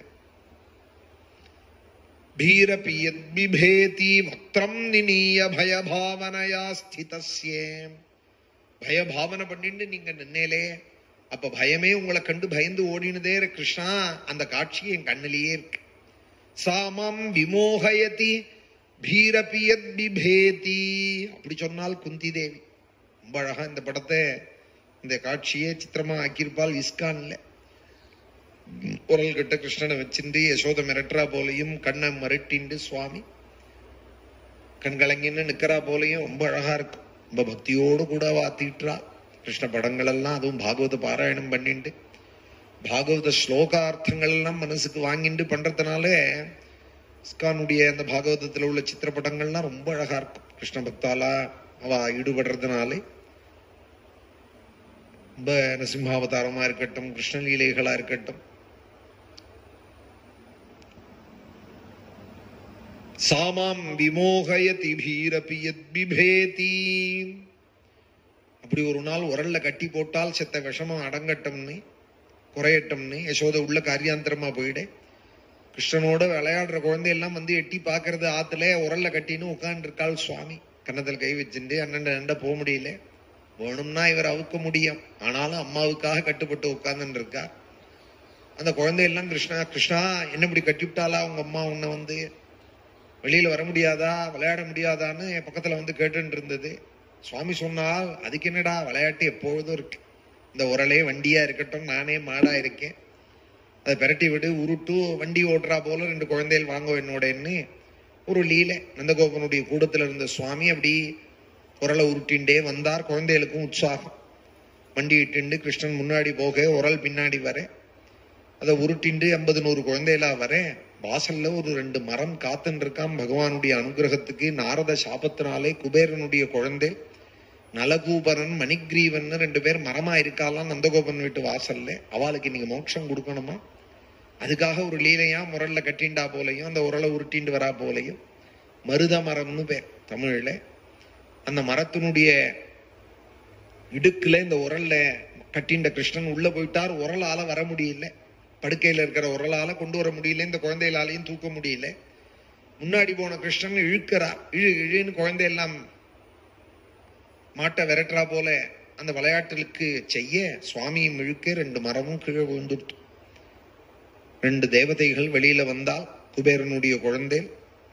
S1: भीरपि यद्बिभेति वक्त्रं निनीय भयभावनया स्थितस्ये பயபாவனை பண்ணிட்டு நீங்க நின்னேலே அப்ப பயமே உங்களை கண்டு பயந்து ஓடினதே இரு கிருஷ்ணா அந்த காட்சி என் கண்ணிலேயே இருக்கு சாமம் விமோகயதி பீரபி யத் பிபேதி அப்படி சொன்னால் குந்தி தேவி ரொம்ப அழகா இந்த படத்தை இந்த காட்சியை சித்திரமா ஆக்கியிருப்பாள் இஸ்கான்ல உரல் கிட்ட கிருஷ்ணனை வச்சிருந்து யசோத மிரட்டுறா போலையும் கண்ணை மரட்டிண்டு சுவாமி கண்கலங்கின்னு நிக்கிறா போலையும் ரொம்ப அழகா இருக்கும் ரொம்ப பக்தியோடு கூட வாத்திட்டுறா கிருஷ்ண படங்கள் எல்லாம் அதுவும் பாகவத பாராயணம் பண்ணிட்டு பாகவத ஸ்லோகார்த்தங்கள் எல்லாம் மனசுக்கு வாங்கிட்டு பண்றதுனால இஸ்கானுடைய அந்த பாகவதத்துல உள்ள சித்திரப்படங்கள்லாம் ரொம்ப அழகா இருக்கும் கிருஷ்ண பக்தாலா அவ ஈடுபடுறதுனாலே ரொம்ப நரசிம்மாவதாரமா இருக்கட்டும் கிருஷ்ணலீலைகளா இருக்கட்டும் சாமாம் விமோகயதி பீரபி யத் பிபேதி அப்படி ஒரு நாள் உரல்ல கட்டி போட்டால் செத்த விஷமம் அடங்கட்டும்னு குறையட்டும்னு யசோத உள்ள காரியாந்தரமா போயிடு கிருஷ்ணனோட விளையாடுற குழந்தை எல்லாம் வந்து எட்டி பாக்குறது ஆத்துல உரல்ல கட்டின்னு உட்கார்ந்து இருக்காள் சுவாமி கன்னத்தில் கை வச்சுட்டு அண்ணன் ரெண்ட போக முடியல வேணும்னா இவர் அவுக்க முடியும் ஆனாலும் அம்மாவுக்காக கட்டுப்பட்டு உட்கார்ந்துட்டு இருக்கா அந்த குழந்தையெல்லாம் கிருஷ்ணா கிருஷ்ணா என்ன இப்படி கட்டிவிட்டாளா உங்க அம்மா உன்னை வந்து வெளியில வர முடியாதா விளையாட முடியாதான்னு என் பக்கத்துல வந்து கேட்டுட்டு இருந்தது சுவாமி சொன்னால் அதுக்கு என்னடா விளையாட்டு எப்பொழுதும் இருக்கு இந்த உரலே வண்டியா இருக்கட்டும் நானே மாடா இருக்கேன் அதை பிரட்டி விடு உருட்டு வண்டி ஓட்டுறா போல ரெண்டு குழந்தைகள் வாங்க என்னோடன்னு ஒரு லீலை நந்தகோபனுடைய கூடத்துல இருந்த சுவாமி அப்படி உரலை உருட்டிண்டே வந்தார் குழந்தைகளுக்கும் உற்சாகம் வண்டி இட்டுண்டு கிருஷ்ணன் முன்னாடி போக உரல் பின்னாடி வர அதை உருட்டிண்டு ஐம்பது நூறு குழந்தைகளா வர வாசல்ல ஒரு ரெண்டு மரம் காத்துன்னு இருக்கான் பகவானுடைய அனுகிரகத்துக்கு நாரத சாபத்தினாலே குபேரனுடைய குழந்தை நலகூபரன் மணிக்ரீவன் ரெண்டு பேர் மரமா இருக்காலாம் நந்தகோபன் வீட்டு வாசல்ல அவளுக்கு இன்னைக்கு மோட்சம் கொடுக்கணுமா அதுக்காக ஒரு லீலையா முரல்ல கட்டிண்டா போலையும் அந்த உரலை உருட்டிண்டு வரா போலையும் மருத மரம்னு பேர் தமிழ்ல அந்த மரத்தினுடைய இடுக்குல இந்த உரல்ல கட்டிண்ட கிருஷ்ணன் உள்ள போயிட்டார் உரலால வர முடியல படுக்கையில இருக்கிற உரலால கொண்டு வர முடியல இந்த குழந்தைகளாலையும் தூக்க முடியல முன்னாடி போன கிருஷ்ணன் இழுக்கிறா இழு இழுன்னு குழந்தை எல்லாம் மாட்டை விரட்டுறா போல அந்த விளையாட்டுக்கு செய்ய சுவாமியும் இழுக்க ரெண்டு மரமும் கீழே விழுந்துட்டு ரெண்டு தேவதைகள் வெளியில வந்தால் குபேரனுடைய குழந்தை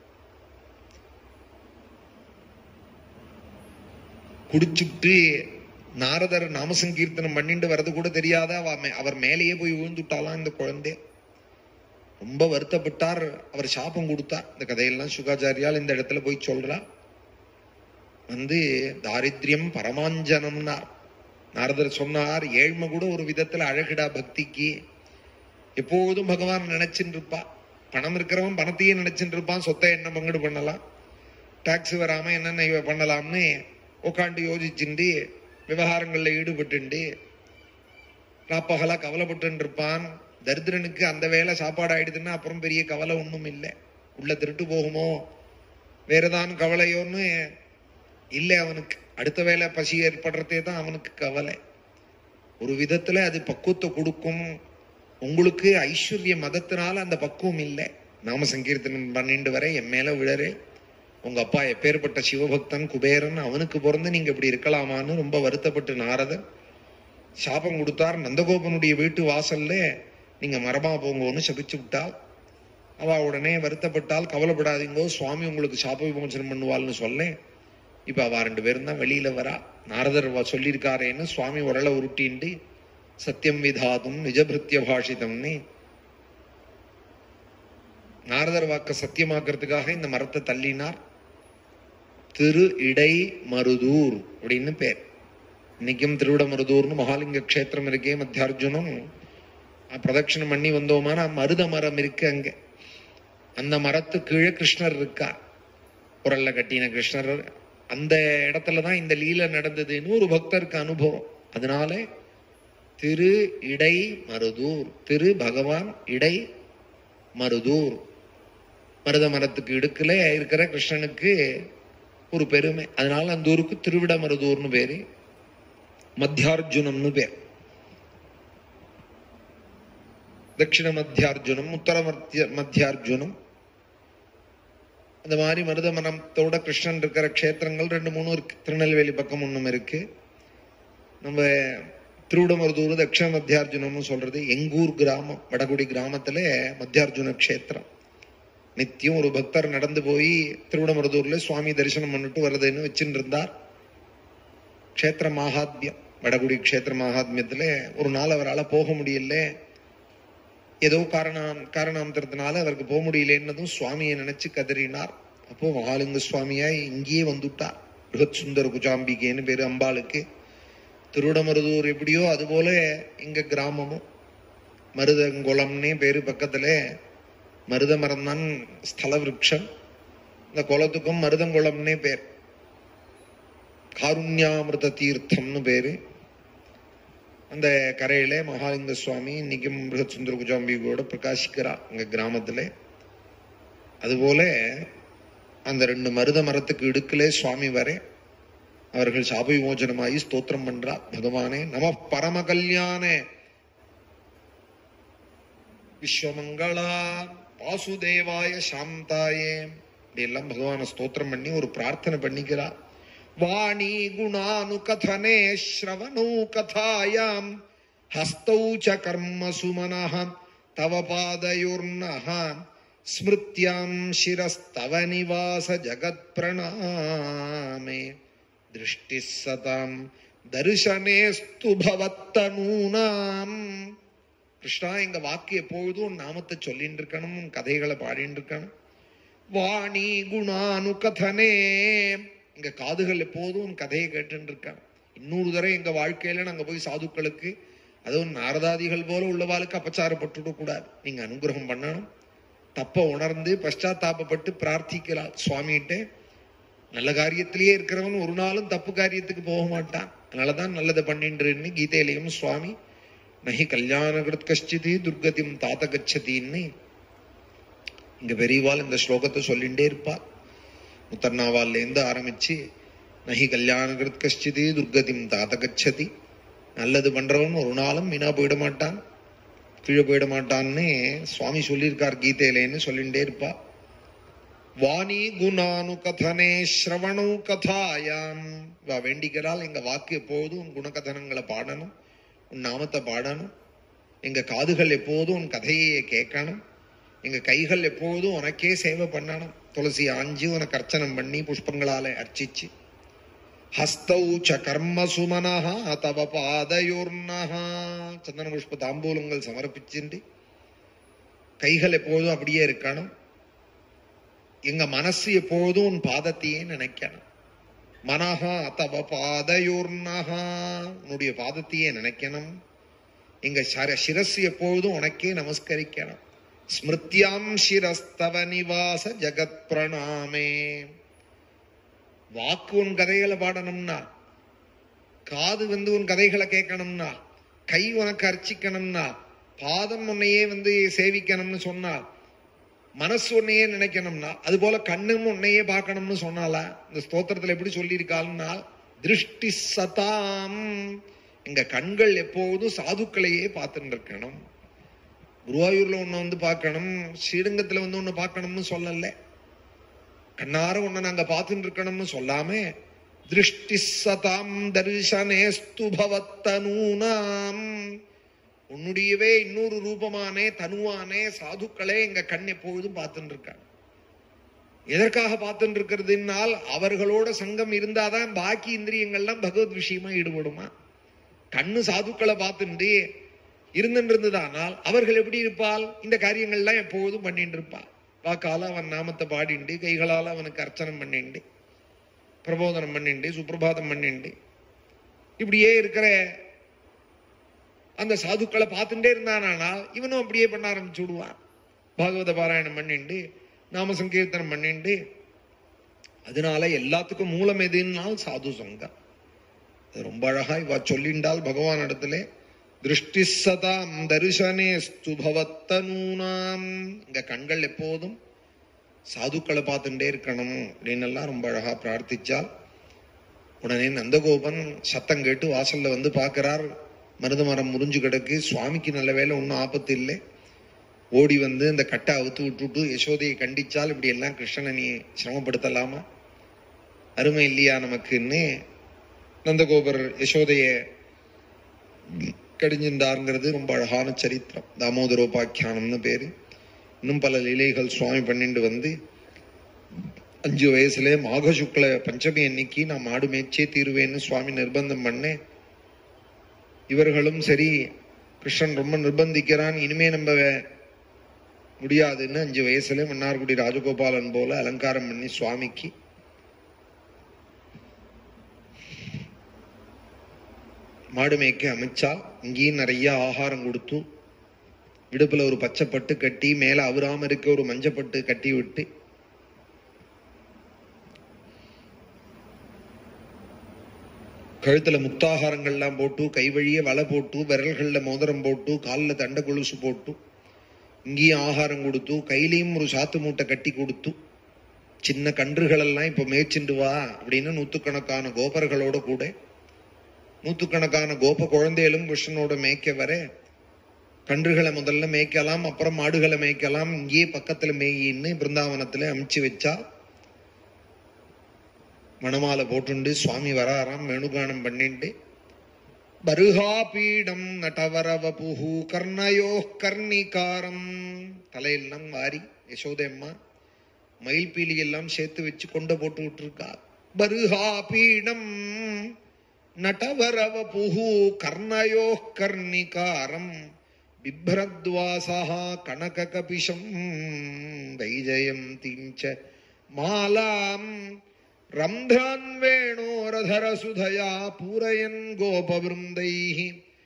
S1: குடிச்சுட்டு நாரதர் நாமசங்கீர்த்தனம் பண்ணிட்டு வர்றது கூட தெரியாத அவ மே- அவர் மேலேயே போய் விழுந்துட்டாலாம் இந்த குழந்தை ரொம்ப வருத்தப்பட்டார் அவர் சாபம் கொடுத்தார் இந்த கதையெல்லாம் சுகாச்சாரியால் இந்த இடத்துல போய் சொல்றா வந்து தாரித்ரியம் பரமாஞ்சனம்னார் நாரதர் சொன்னார் ஏழ்மை கூட ஒரு விதத்துல அழகுடா பக்திக்கு எப்போதும் பகவான் நினைச்சுட்டு இருப்பா பணம் இருக்கிறவன் பணத்தையே நினைச்சுட்டு இருப்பான் சொத்தை என்ன பங்கீடு பண்ணலாம் டாக்ஸ் வராம என்னென்ன இவ பண்ணலாம்னு உட்காந்து யோசிச்சுண்டு விவகாரங்கள்ல ஈடுபட்டுண்டு ராப்பகலா கவலைப்பட்டு இருப்பான் தரித்திரனுக்கு அந்த வேலை சாப்பாடு ஆயிடுதுன்னா அப்புறம் பெரிய கவலை ஒண்ணும் இல்லை உள்ள திருட்டு போகுமோ வேறதான் கவலையோன்னு இல்லை அவனுக்கு அடுத்த வேலை பசி ஏற்படுறதே தான் அவனுக்கு கவலை ஒரு விதத்துல அது பக்குவத்தை கொடுக்கும் உங்களுக்கு ஐஸ்வர்ய மதத்தினால அந்த பக்குவம் இல்லை நாம சங்கீர்த்தனம் பண்ணிட்டு வர என் மேல விழறே உங்க அப்பா எப்பேற்பட்ட சிவபக்தன் குபேரன் அவனுக்கு பிறந்து நீங்க இப்படி இருக்கலாமான்னு ரொம்ப வருத்தப்பட்டு நாரதர் சாபம் கொடுத்தார் நந்தகோபனுடைய வீட்டு வாசல்ல நீங்க மரமா போங்கன்னு சபிச்சு விட்டால் அவ உடனே வருத்தப்பட்டால் கவலைப்படாதீங்கோ சுவாமி உங்களுக்கு சாப விமோசனம் பண்ணுவாள்னு சொல்லேன் இப்ப அவ ரெண்டு பேரும் தான் வெளியில வரா நாரதர் வ- சொல்லியிருக்காரேன்னு சுவாமி உரலை உருட்டிண்டு சத்தியம் விதாதும் நிஜபிருத்திய பாஷிதம்னு நாரதர் வாக்க சத்தியமாக்குறதுக்காக இந்த மரத்தை தள்ளினார் திரு இடை மருதூர் அப்படின்னு பேர் இன்னைக்கும் திருவிடமருதூர்னு மகாலிங்க க்ஷேத்திரம் இருக்கே மத்தியார்ஜுனம் அஹ் பிரதட்சணம் பண்ணி வந்தோமானா மருத மரம் இருக்கு அங்க அந்த மரத்து கீழே கிருஷ்ணர் இருக்கா குரல்ல கட்டின கிருஷ்ணர் அந்த இடத்துல தான் இந்த லீலை நடந்ததுன்னு ஒரு பக்தருக்கு அனுபவம் அதனால திரு இடை மருதூர் திரு பகவான் இடை மருதூர் மருத மரத்துக்கு இடுக்குல இருக்கிற கிருஷ்ணனுக்கு ஒரு பெருமை அதனால அந்த ஊருக்கு திருவிட மருதூர்னு பேரு மத்தியார்ஜுனம்னு பேர் தட்சிண மத்தியார்ஜுனம் உத்தர மத்திய மத்தியார்ஜுனம் அந்த மாதிரி மருத மரத்தோட கிருஷ்ணன் இருக்கிற க்ஷேத்திரங்கள் ரெண்டு மூணு இருக்கு திருநெல்வேலி பக்கம் ஒண்ணும் இருக்கு நம்ம திருவிடமருதூர் தட்சிண மத்தியார்ஜுனம்னு சொல்றது எங்கூர் கிராமம் வடகுடி கிராமத்துல மத்தியார்ஜுன க்ஷேத்திரம் நித்தியம் ஒரு பக்தர் நடந்து போய் திருவிடமருதூர்ல சுவாமி தரிசனம் பண்ணிட்டு வருதுன்னு வச்சுட்டு இருந்தார் க்ஷேத்திர மகாத்மியம் வடகுடி க்ஷேத்திர மகாத்மியத்துல ஒரு நாள் அவரால் போக முடியல ஏதோ காரணம் காரணாந்தரத்தினால அவருக்கு போக முடியலன்னதும் சுவாமியை நினைச்சு கதறினார் அப்போ மகாலிங்க சுவாமியா இங்கேயே வந்துட்டார் பிருகத் சுந்தர குஜாம்பிகேன்னு பேரு அம்பாளுக்கு திருவிடமருதூர் எப்படியோ அதுபோல எங்க கிராமமும் மருதங்குளம்னே பேரு பக்கத்துல மருத மரம் தான் ஸ்தல விருட்சம் இந்த குளத்துக்கும் மருதங்குளம்னே பேர் காருண்யாமிருத தீர்த்தம்னு பேரு அந்த கரையில மகாலிங்க சுவாமி இன்னைக்கும் பிருகத் சுந்தர குஜாம்பிகோட பிரகாசிக்கிறா எங்க கிராமத்துல அதுபோல அந்த ரெண்டு மருத மரத்துக்கு இடுக்கிலே சுவாமி வரை அவர்கள் சாப விமோச்சனமாகி ஸ்தோத்திரம் பண்றா பகவானே நம பரம கல்யாணே விஸ்வமங்களா வாசுதேவாய சாந்தாயே இப்படி எல்லாம் பகவான ஸ்தோத்திரம் பண்ணி ஒரு பிரார்த்தனை பண்ணிக்கிறா வாணி குணானு கதனே ஸ்ரவணோ கதாயாம் ஹஸ்தௌ ச கர்மசு மனः தவ பாதயோர்னः ஸ்மிருத்யாம் சிரஸ்தவ நிவாச ஜகத் பிரணாமே திருஷ்டி சதாம் தரிசனேஸ்து பவத்தனூனாம் கிருஷ்ணா எங்க வாக்கு எப்பொழுதும் உன் நாமத்தை சொல்லிட்டு இருக்கணும் உன் கதைகளை பாடிட்டு இருக்கணும் வாணி குணானு கதனே எங்க காதுகள் எப்போதும் உன் கதையை கேட்டுட்டு இருக்கான் இன்னொரு தடவை எங்க வாழ்க்கையில நாங்க போய் சாதுக்களுக்கு அதுவும் நாரதாதிகள் போல உள்ளவாளுக்கு அபச்சாரப்பட்டுட கூடாது நீங்க அனுகிரகம் பண்ணணும் தப்ப உணர்ந்து பశ్చాத்தாபப்பட்டு பிரார்த்திக்கலாம் சுவாமிகிட்ட நல்ல காரியத்திலேயே இருக்கிறவன் ஒரு நாளும் தப்பு காரியத்துக்கு போக மாட்டான் அதனாலதான் நல்லதை பண்ணின்றேன்னு கீதையிலையும் சுவாமி நகி கல்யாணகிருத் கஷ்டிதி துர்கதிம் தாத்த கச்சதின்னு இங்க பெரியவாள் இந்த ஸ்லோகத்தை சொல்லிண்டே இருப்பா முத்தர்ணாவால்ல இருந்து ஆரம்பிச்சு நகி கல்யாணகிருத் கஷ்டிதி துர்கதிம் தாத்த கச்சதி நல்லது பண்றவன் ஒரு நாளும் வீணா போயிட மாட்டான் கீழே போயிட மாட்டான்னு சுவாமி சொல்லியிருக்கார் கீதையிலேன்னு சொல்லிண்டே இருப்பா வாணி குணானு கதனே ஸ்ரவணு கதாயாம் இவ வேண்டிக்கிறாள் எங்க வாக்கு எப்போதும் உன் குணகதனங்களை பாடணும் உன் நாமத்தை பாடணும் எங்க காதுகள் எப்போதும் உன் கதையை கேட்கணும் எங்க கைகள் எப்போதும் உனக்கே சேவை பண்ணணும் துளசி ஆஞ்சு உனக்கு அர்ச்சனம் பண்ணி புஷ்பங்களால அர்ச்சிச்சு ஹஸ்தௌ ச கர்ம சுமனஹா தவ பாதயோர்னஹா சந்தன புஷ்ப தாம்பூலங்கள் சமர்ப்பிச்சுண்டு கைகள் எப்போதும் அப்படியே இருக்கணும் எங்க மனசு எப்போதும் உன் பாதத்தையே நினைக்கணும் மனஹா தவ பாதயோர்னஹா உன்னுடைய பாதத்தையே நினைக்கணும் எங்க சர சிரஸ் எப்பொழுதும் உனக்கே நமஸ்கரிக்கணும் ஸ்மிருத்யாம் சிரஸ்தவ நிவாச ஜகத் பிரணாமே வாக்கு உன் கதைகளை பாடணும்னா காது வந்து உன் கதைகளை கேட்கணும்னா கை உனக்கு அர்ச்சிக்கணும்னா பாதம் உன்னையே வந்து சேவிக்கணும்னு சொன்னால் மனசு உன்னையே நினைக்கணும்னா அது போல கண்ணும் உன்னையே பார்க்கணும்னு சொன்னாலா இந்த ஸ்தோத்திரத்துல எப்படி சொல்லியிருக்காள்னா திருஷ்டி சதாம் எங்க கண்கள் எப்போதும் சாதுக்களையே பார்த்துட்டு இருக்கணும் குருவாயூர்ல ஒண்ணு வந்து பார்க்கணும் ஸ்ரீரங்கத்துல வந்து ஒண்ணு பார்க்கணும்னு சொல்லல கண்ணார உன்னை நாங்க பார்த்துட்டு இருக்கணும்னு சொல்லாம திருஷ்டி சதாம் தரிசனேஸ்து பவத்தனூனாம் உன்னுடையவே இன்னொரு ரூபமானே தனுவானே சாதுக்களே எங்க கண் எப்பொழுதும் பார்த்துட்டு இருக்காங்க எதற்காக பார்த்துட்டு இருக்கிறதுனால் அவர்களோட சங்கம் இருந்தாதான் பாக்கி இந்திரியங்கள்லாம் பகவத் விஷயமா ஈடுபடுமா கண்ணு சாதுக்களை பார்த்துட்டு இருந்துட்டு இருந்ததானால் அவர்கள் எப்படி இருப்பால் இந்த காரியங்கள்லாம் எப்போதும் பண்ணிட்டு இருப்பாள் வாக்கால அவன் நாமத்தை பாடிண்டு கைகளால அவனுக்கு அர்ச்சனம் பண்ணிண்டு பிரபோதனம் பண்ணிண்டு சுப்பிரபாதம் பண்ணிண்டு இப்படியே இருக்கிற அந்த சாதுக்களை பார்த்துட்டே இருந்தானால் இவனும் அப்படியே பண்ண ஆரம்பிச்சு விடுவான் பாகவத பாராயணம் பண்ணிண்டு நாம சங்கீர்த்தனம் பண்ணிண்டு அதனால எல்லாத்துக்கும் மூலம் எதுனால் சாது சங்கம் அது ரொம்ப அழகா இவ சொல்லிண்டால் பகவான் இடத்துல திருஷ்டி சதாம் தரிசனே ஸ்துபவத்தனூனாம் இங்க கண்கள் எப்போதும் சாதுக்களை பார்த்துட்டே இருக்கணும் அப்படின்னு எல்லாம் ரொம்ப அழகா பிரார்த்திச்சால் உடனே நந்தகோபன் சத்தம் கேட்டு வாசல்ல வந்து பார்க்கிறார் மருது மரம் முறிஞ்சு கிடக்கு சுவாமிக்கு நல்ல வேலை ஒன்றும் ஆபத்து இல்லை ஓடி வந்து இந்த கட்டை அவுத்து விட்டுட்டு யசோதையை கண்டிச்சால் இப்படி எல்லாம் கிருஷ்ணனை நீ சிரமப்படுத்தலாமா அருமை இல்லையா நமக்குன்னு நந்தகோபர் யசோதைய கடிஞ்சிருந்தாருங்கிறது ரொம்ப அழகான சரித்திரம் தாமோதரோபாக்கியானம்னு பேரு இன்னும் பல லீலைகள் சுவாமி பண்ணிட்டு வந்து அஞ்சு வயசுல மாக சுக்ல பஞ்சமி அன்னைக்கு நான் மாடு மேய்ச்சே தீருவேன்னு சுவாமி நிர்பந்தம் பண்ணேன் இவர்களும் சரி கிருஷ்ணன் ரொம்ப நிர்பந்திக்கிறான் இனிமே நம்ம முடியாதுன்னு அஞ்சு வயசுல மன்னார்குடி ராஜகோபாலன் போல அலங்காரம் பண்ணி சுவாமிக்கு மாடு மேய்க்க அமைச்சா இங்கேயும் நிறைய ஆகாரம் கொடுத்து இடுப்புல ஒரு பச்சை பட்டு கட்டி மேல அவராம இருக்க ஒரு மஞ்சப்பட்டு கட்டி விட்டு கழுத்துல முக்தாகாரங்கள்லாம் போட்டு கை வழிய வலை போட்டு விரல்கள்ல மோதிரம் போட்டு காலில் தண்ட கொலுசு போட்டு இங்கேயும் ஆகாரம் கொடுத்து கையிலையும் ஒரு சாத்து மூட்டை கட்டி கொடுத்து சின்ன கன்றுகள் எல்லாம் இப்ப மேய்ச்சிண்டு வா அப்படின்னு நூத்துக்கணக்கான கோபர்களோட கூட நூத்துக்கணக்கான கோப குழந்தைகளும் கிருஷ்ணனோட மேய்க்க வர கன்றுகளை முதல்ல மேய்க்கலாம் அப்புறம் மாடுகளை மேய்க்கலாம் இங்கேயே பக்கத்துல மேயின்னு பிருந்தாவனத்துல அமுச்சு வச்சா மணமாலை போட்டுண்டு சுவாமி வராராம் வேணுகானம் பண்ணிட்டு பருகாபீடம் நடவரவபுஹு கர்ணயோ கர்ணிகாரம் தலையெல்லாம் வாரி யசோதம்மா மயில்பீலி எல்லாம் சேர்த்து வச்சு கொண்ட போட்டு விட்டுருக்கா பருகாபீடம் நடவரவபுஹு கர்ணயோ கர்ணிகாரம் பிப்ரத்வாசா கனககபிஷம் வைஜயந்தீஞ்ச மாலாம் ரம்ध्रान् वेणोरधरसुधया पूरयन् गोपवृन्दैः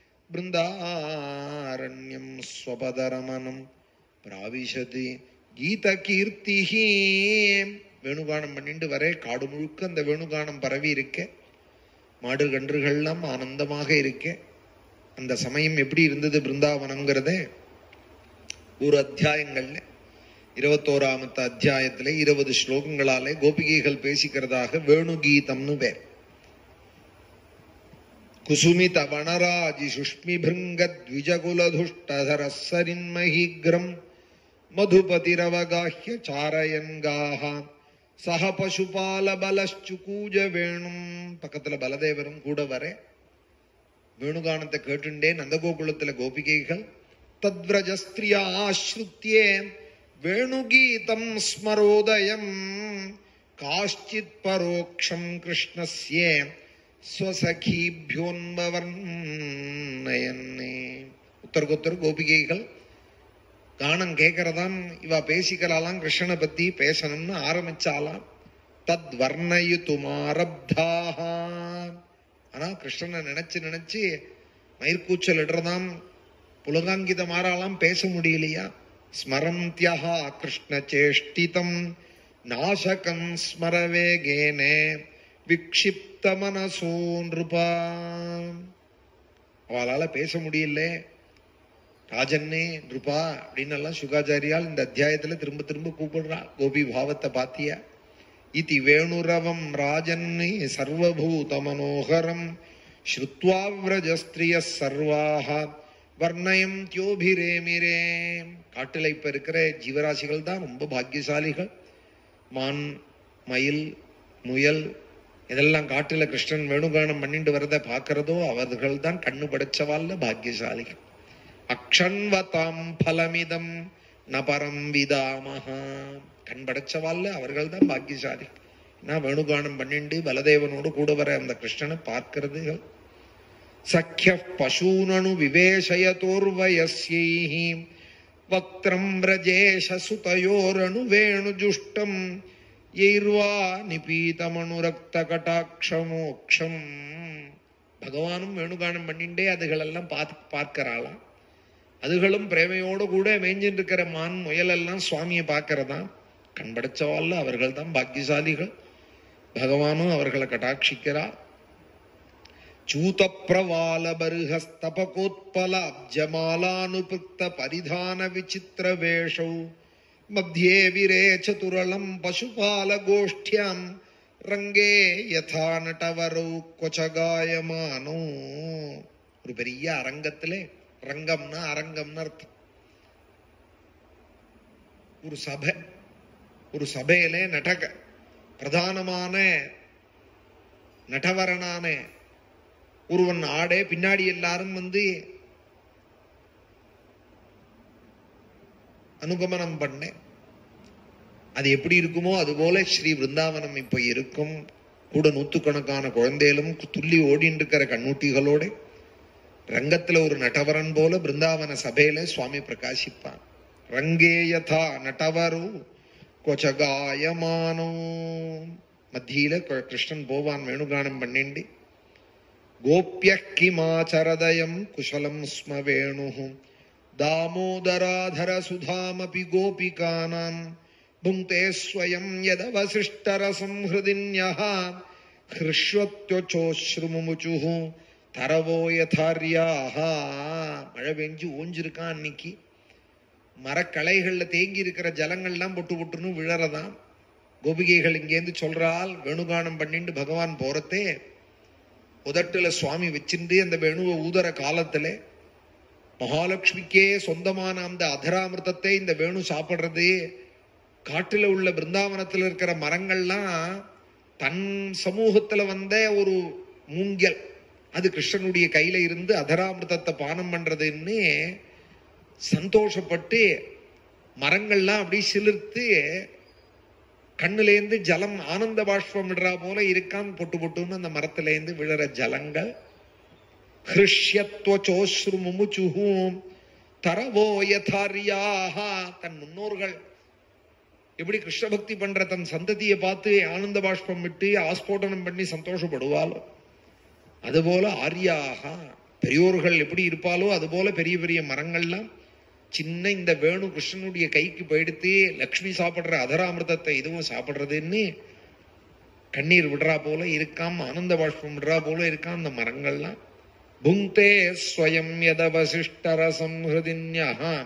S1: बृन्दारण्यं स्वपदरमणं பிராவிஷதி கீத கீர்த்திஹி வேணுகானம் பண்ணிட்டு வரே காடு முழுக்க அந்த வேணுகானம் பரவி இருக்க மாடு கன்றுகள்லாம் ஆனந்தமாக இருக்க அந்த சமயம் எப்படி இருந்தது பிருந்தாவனம்ங்கிறத ஒரு அத்தியாயங்கள்ல இருபத்தோராமத்த அத்தியாயத்துல இருபது ஸ்லோகங்களாலே கோபிகைகள் பேசிக்கிறதாக வேணுகீதம்னு பேர் குசுமித வனராஜி சுஷ்மி பிருங்க த்விஜகுலதுஷ்டதர சரின்மஹீக்ரம் மதுபதிரவகாஹ்ய சாரயன்காஹ சக பசுபால பலச்சுகூஜ வேணும் பக்கத்துல பலதேவரும் கூட வர வேணுகானத்தை கேட்டுண்டே நந்தகோகுலத்துல கோபிகைகள் தத்விரஜஸ்திரியா ஆஸ்ருத்தியே வேணுகீதம் ஸ்மரோதயம் காஷ்டித் பரோக்ஷம் கிருஷ்ணஸ்ய ஸ்வசகீபியோன்மவர்ணயன்னே உத்தரகொத்தர் கோபிகைகள் கானம் கேட்கறதாம் இவ பேசிக்கலாலாம் கிருஷ்ணனை பத்தி பேசணும்னு ஆரம்பிச்சாலாம் தத் வர்ணயுதுமாரப்தாக ஆனா கிருஷ்ணனை நினைச்சு நினைச்சு மயிர்கூச்சல் இடுறதாம் புலகாங்கித மாறாலாம் பேச முடியலையா ஸ்மரந்தியா கிருஷ்ணச்சேஷ்டிதம் நாசகம் ஸ்மரவேகேனே விக்ஷிப்த மனசோ நிருபா அவளால பேச முடியல ராஜன்னே நிருபா அப்படின்னு எல்லாம் சுகாச்சாரியால் இந்த அத்தியாயத்துல திரும்ப திரும்ப கூப்பிடுறா கோபி பாவத்தை பாத்தியா இதி வேணுரவம் ராஜன்னே சர்வபூத மனோகரம் ஸ்ருத்வா விரஜஸ்திரிய சர்வாக வர்ணயம் தியோபிரேமிரே காட்டுல இப்ப இருக்கிற ஜீவராசிகள் தான் ரொம்ப பாக்கியசாலிகள் மான் மயில் முயல் இதெல்லாம் காட்டுல கிருஷ்ணன் வேணுகானம் பண்ணிட்டு வரத பாக்குறதோ அவர்கள் தான் கண்ணு படைச்சவாள்ல பாக்கியசாலிகள் அக்ஷன்வதாம் பலமிதம் நபரம் விதாமஹா கண் படைச்சவாள்ல அவர்கள் தான் பாக்கியசாலி நான் வேணுகானம் பண்ணிண்டு பலதேவனோடு கூட வர அந்த கிருஷ்ணனை பார்க்கிறதுகள் சக்கிய பசூனனு விவேசயதோர்வயஸ்யைः வக்திரம் விரஜேஷ சுதயோரணு வேணுஜுஷ்டம் யைர்வா நிபீதமனுரக்த கட்டாட்சமோக்ஷம் பகவானும் வேணுகானம் பண்ணிண்டே அதுகளெல்லாம் பார்த்து பார்க்கறாளாம் அதுகளும் பிரேமையோடு கூட மேய்ஞ்சிட்டு இருக்கிற மான் முயல் எல்லாம் சுவாமியை பார்க்கறதா கண் படைச்சவாள்ல அவர்கள் தான் பாக்கியசாலிகள் பகவானும் அவர்களை கட்டாட்சிக்கிறா चूतप्रवालबर्हस्तपकोत्पलाब्जमालानुपृक्त परिधानविचित्रवेषौ मध्ये विरे चतुरलं पशुपालगोष्ठ्यां ரங்கே யதா நட்டவரௌ கொச்சகாயமானோ ஒரு பெரிய அரங்கத்திலே ரங்கம்னா அரங்கம்னு அர்த்தம் ஒரு சபை ஒரு சபையிலே நடக பிரதானமான நடவரனான ஒருவன் ஆடே பின்னாடி எல்லாரும் வந்து அனுகமனம் பண்ண அது எப்படி இருக்குமோ அதுபோல ஸ்ரீ பிருந்தாவனம் இப்ப இருக்கும் கூட நூத்துக்கணக்கான குழந்தைகளும் துள்ளி ஓடின்னு இருக்கிற கண்ணூட்டிகளோட ரங்கத்துல ஒரு நட்டவரன் போல பிருந்தாவன சபையில சுவாமி பிரகாசிப்பான் ரங்கே யதா நட்டவரு கொச்சகாயமானோ மத்தியில க- கிருஷ்ணன் போவான் வேணுகானம் பண்ணிண்டி கோப்ய கிமாச்சரதயம் குஷலம் ஸ்ம வேணு தாமோதராதர சுதாமபி கோபிகானாம் புங்கே ஸ்வயம் யதவசிஷ்டரசம் ஹிருதின்யः ஹிருஷ்வத்யோச்சோஸ்ருமுமுச்சுः தரவோ யதாரியாக மழை பெஞ்சு ஓஞ்சிருக்கான் அன்னைக்கு மரக்கலைகள்ல தேங்கி இருக்கிற ஜலங்கள்லாம் பொட்டு பொட்டுன்னு விழறதாம் கோபிகைகள் இங்கேருந்து சொல்றால் வேணுகானம் பண்ணிட்டு பகவான் போறதே உதட்டுல சுவாமி வச்சிருந்து அந்த வேணுவை ஊதற காலத்துல மகாலட்சுமிக்கே சொந்தமான அந்த அதராமிர்தத்தை இந்த வேணு சாப்பிடுறது காட்டுல உள்ள பிருந்தாவனத்துல இருக்கிற மரங்கள்லாம் தன் சமூகத்துல வந்த ஒரு மூங்கில் அது கிருஷ்ணனுடைய கையில இருந்து அதராமிர்தத்தை பானம் பண்றதுன்னு சந்தோஷப்பட்டு மரங்கள்லாம் அப்படியே சிலிர்த்து கண்ணுலேருந்து ஜலம் ஆனந்த பாஷ்பம் விடுறா போல இருக்கான் பொட்டு பொட்டுன்னு அந்த மரத்திலேருந்து விழுற ஜலங்கள் ஹிருஷ்யத்வச்சோஸ்ரு முமுச்சுஹூம் தரவோ யதாரியாக தன் முன்னோர்கள் எப்படி கிருஷ்ண பக்தி பண்ற தன் சந்ததியை பார்த்து ஆனந்த பாஷ்பம் விட்டு ஆஸ்போடனம் பண்ணி சந்தோஷப்படுவாளோ அதுபோல ஆரியாக பெரியோர்கள் எப்படி இருப்பாலோ அதுபோல பெரிய பெரிய மரங்கள்லாம் சின்ன இந்த வேணு கிருஷ்ணனுடைய கைக்கு போயிடுத்து லக்ஷ்மி சாப்பிடுற அதராமிர்தத்தை இதுவும் சாப்பிடுறதுன்னு கண்ணீர் விடுறா போல இருக்காம் ஆனந்த பாஷ்பம் விடுறா போல இருக்காம் அந்த மரங்கள்லாம் புங்கே ஸ்வயம் யதவசிஷ்டரசம் ஹிருதின்யா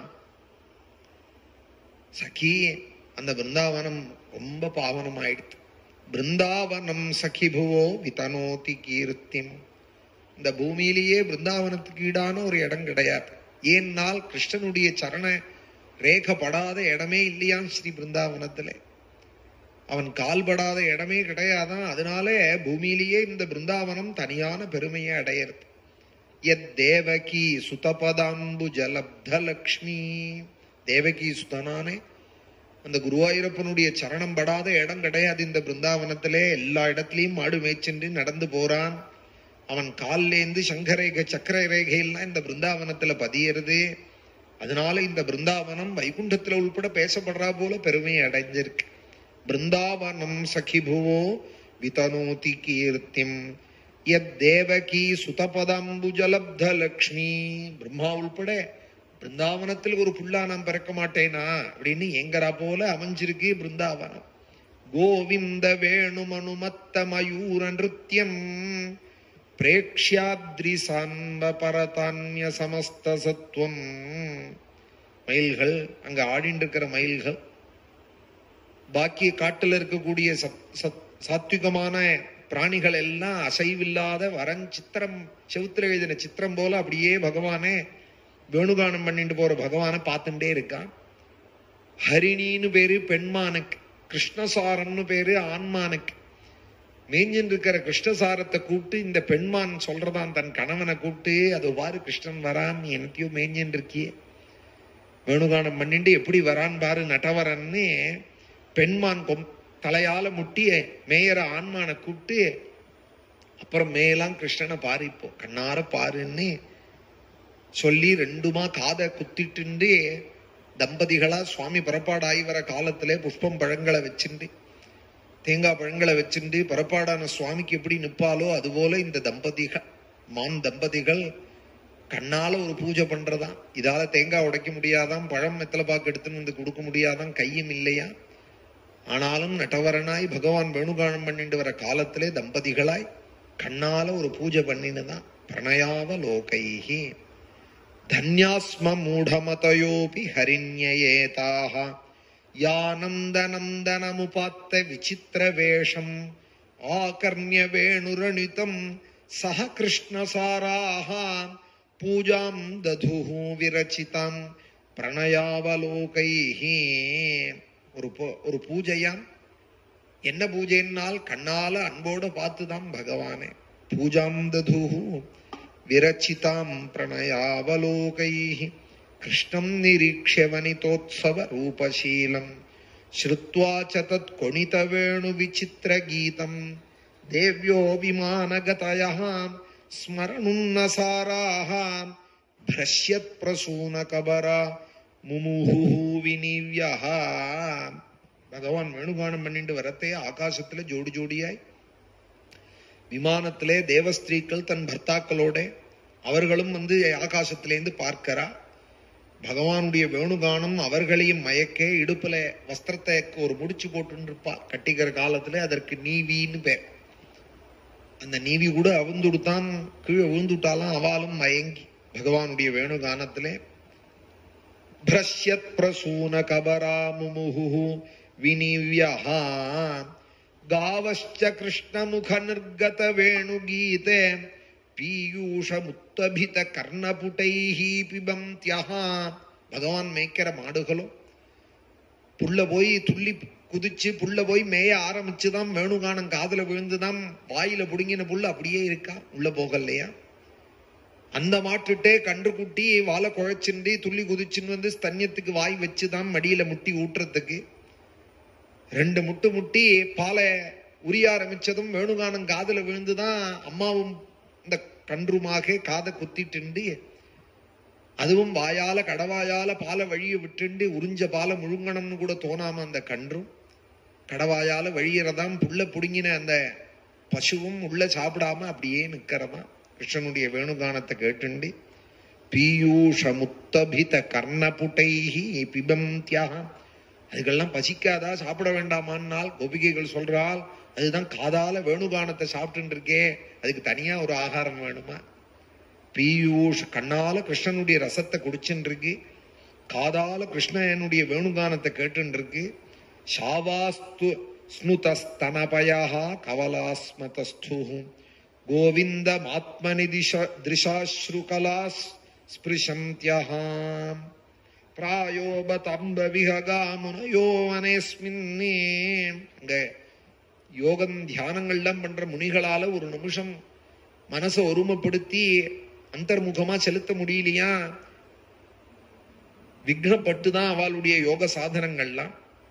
S1: சகி அந்த பிருந்தாவனம் ரொம்ப பாவனம் ஆயிடுத்து பிருந்தாவனம் சகி புவோ விதனோதி கீர்த்திம் இந்த பூமியிலேயே பிருந்தாவனத்துக்கு ஈடான ஒரு இடம் கிடையாது ஏன்னால் கிருஷ்ணனுடைய சரண ரேகப்படாத இடமே இல்லையாம் ஸ்ரீ பிருந்தாவனத்துல அவன் கால்படாத இடமே கிடையாதான் அதனால பூமியிலேயே இந்த பிருந்தாவனம் தனியான பெருமையை அடையிறது எத் தேவகி சுதபதாம்பு ஜலப்த லக்ஷ்மி தேவகி சுதனானே அந்த குருவாயூரப்பனுடைய சரணம் படாத இடம் கிடையாது இந்த பிருந்தாவனத்திலே எல்லா இடத்துலயும் மாடு மேய்ச்சென்று நடந்து போறான் அவன் கால்லேந்து சங்கரேகை சக்கர ரேகையெல்லாம் இந்த பிருந்தாவனத்துல பதியறது அதனால இந்த பிருந்தாவனம் வைகுண்டத்துல உள்பட பேசப்படுறா போல பெருமை அடைஞ்சிருக்கு பிருந்தாவனம் சகிபுவோ விதனோதி கீர்த்திம் எத் தேவகி சுதபதாம்புஜலப்த லக்ஷ்மி பிரம்மா உள்பட பிருந்தாவனத்தில் ஒரு புல்லா நான் பிறக்க மாட்டேனா அப்படின்னு எங்கரா போல அமைஞ்சிருக்கு பிருந்தாவனம் கோவிந்த வேணுமனுமத்த மயூர நிருத்தியம் பிரேக்ஷாத்ரி சான்ப பரதான்ய சமஸ்த சத்துவம் மயில்கள் அங்க ஆடிட்டு இருக்கிற மயில்கள் பாக்கிய காட்டுல இருக்கக்கூடிய சத் சத் சாத்விகமான பிராணிகள் எல்லாம் அசைவில்லாத வரன் சித்திரம் செவுத்துல எழுதின சித்திரம் போல அப்படியே பகவானே வேணுகானம் பண்ணிட்டு போற பகவானை பார்த்துட்டே இருக்கான் ஹரிணின்னு பேரு பெண்மானுக்கு கிருஷ்ணசாரம்னு பேரு ஆண்மானுக்கு மேஞ்சின்னு இருக்கிற கிருஷ்ணசாரத்தை கூப்பிட்டு இந்த பெண்மான் சொல்றதான் தன் கணவனை கூப்பிட்டு அது பாரு கிருஷ்ணன் வரான் நீ எனக்கையோ மேஞ்சின்னு இருக்கியே வேணுகானம் பண்ணிட்டு எப்படி வரான் பாரு நட்டவரன்னு பெண்மான் கொம் தலையால முட்டிய மேயற ஆண்மானை கூப்பிட்டு அப்புறம் மேலாம் கிருஷ்ணனை பாரு இப்போ கண்ணார பாருன்னு சொல்லி ரெண்டுமா காதை குத்திட்டு தம்பதிகளா சுவாமி புறப்பாடாகி வர காலத்திலே புஷ்பம் பழங்களை வச்சுண்டு தேங்காய் பழங்களை வச்சுண்டு புறப்பாடான சுவாமிக்கு எப்படி நிப்பாலோ அதுபோல இந்த தம்பதிகள் மான் தம்பதிகள் கண்ணால ஒரு பூஜை பண்றதாம் இதால தேங்காய் உடைக்க முடியாதாம் பழம் வெத்தலை பாக்கு எடுத்துன்னு வந்து கொடுக்க முடியாதாம் கையும் இல்லையா ஆனாலும் நட்டவரனாய் பகவான் வேணுகானம் பண்ணிட்டு வர காலத்திலே தம்பதிகளாய் கண்ணால ஒரு பூஜை பண்ணினதான் பிரணயாவ லோகைஹி தன்யாஸ்ம மூடமதயோபி ஹரிண்யேதாக யானந்தனந்தனமுபாத்த விசித்திர வேஷம் ஆகர்ணிய வேணுரணிதம் சக கிருஷ்ணசாராக பூஜாம் ததுஹு விரச்சிதாம் பிரணயாவலோகைஹி ஒரு பூ- ஒரு பூஜையாம் என்ன பூஜைன்னால் கண்ணால அன்போட பார்த்துதான் பகவானே பூஜாம் ததுஹு விரச்சிதாம் பிரணயாவலோகைः கிருஷ்ணம் நிரீக்ஷ்ய வனிதோத்சவ ரூபசீலம் ஸ்ருத்வா ச தத் கொணிதவேணு விசித்திர கீதம் தேவ்யோ விமானகதயः ஸ்மரணுன்னசாராக பிரஷ்யத் பிரசூன கபரா முமுஹு வினிவ்யா பகவான் வேணுகானம் பண்ணிட்டு வரத்தே ஆகாசத்துல ஜோடி ஜோடியாய் விமானத்திலே தேவஸ்திரீக்கள் தன் பர்த்தாக்களோட அவர்களும் வந்து ஆகாசத்திலேருந்து பார்க்கிறா பகவானுடைய வேணுகானம் அவர்களையும் மயக்க இடுப்புல வஸ்திரத்தை ஒரு முடிச்சு போட்டு இருப்பா கட்டிக்கிற காலத்துல அதற்கு நீவின்னு பேர் அந்த நீவி கூட அவிழ்ந்துடுத்தான் கீழே விழுந்துட்டாலாம் அவாலும் மயங்கி பகவானுடைய வேணுகானத்திலே பிரஷ்யத் பிரசூன கபரா முமுஹு வினிவ்யா गावश्च कृष्णमुखनिर्गत वेणुगीते பீயூஷமுத்தபித கர்ணபுட்டைஹி பிபந்தியஹ பகவான் மேய்க்கிற மாடுகளும் புள்ள போய் துள்ளி குதிச்சு புள்ள போய் மேய ஆரம்பிச்சுதான் வேணுகானம் காதுல விழுந்துதான் வாயில புடுங்கின புள்ள அப்படியே இருக்கா உள்ள போகலையா அந்த மாட்டுட்டே கன்று குட்டி வாழை குழைச்சுண்டி துள்ளி குதிச்சுன்னு வந்து ஸ்தன்யத்துக்கு வாய் வச்சுதான் மடியில முட்டி ஊட்டுறதுக்கு ரெண்டு முட்டு முட்டி பாலை உரிய ஆரம்பிச்சதும் வேணுகானம் காதுல விழுந்துதான் அம்மாவும் இந்த கன்றுமாக காதை குத்திட்டு அதுவும் வாயால கடவாயால பாலை வழிய விட்டுண்டு உறிஞ்ச பாலை முழுங்கணும்னு கூட தோணாம அந்த கன்றும் கடவாயால வழியறதாம் புள்ள புடுங்கின அந்த பசுவும் உள்ள சாப்பிடாம அப்படியே நிக்கிறதா கிருஷ்ணனுடைய வேணுகானத்தை கேட்டுண்டு பீயூஷ முத்தபித கர்ணபுட்டைஹி பிபந்தியாக அதுக்கெல்லாம் பசிக்காதா சாப்பிட வேண்டாமான்னால் கோபிகைகள் சொல்றால் அதுதான் காதால வேணுகானத்தை சாப்பிட்டு இருக்கே அதுக்கு தனியா ஒரு ஆகாரம் வேணுமா பீயூஷ் கண்ணால கிருஷ்ணனுடைய ரசத்தை குடிச்சுட்டு இருக்கு காதால கிருஷ்ணனுடைய வேணுகானத்தை கேட்டு இருக்கு ஷாவாஸ்து ஸ்னுதஸ்தனபயா கவலாஸ்மதஸ்து கோவிந்தமாத்மனி திஷ திருஷாஸ்ருகலாஸ் ஸ்பிருஷந்தியஹாம் பிராயோபதம்ப விஹகாமுனயோ அனேஸ்மின்னே அங்க யோகம் தியானங்கள்லாம் பண்ற முனிகளால ஒரு நிமிஷம் மனசை ஒருமைப்படுத்தி அந்தர்முகமா செலுத்த முடியலையா விக்னப்பட்டு தான் அவளுடைய யோக சாதனங்கள்லாம்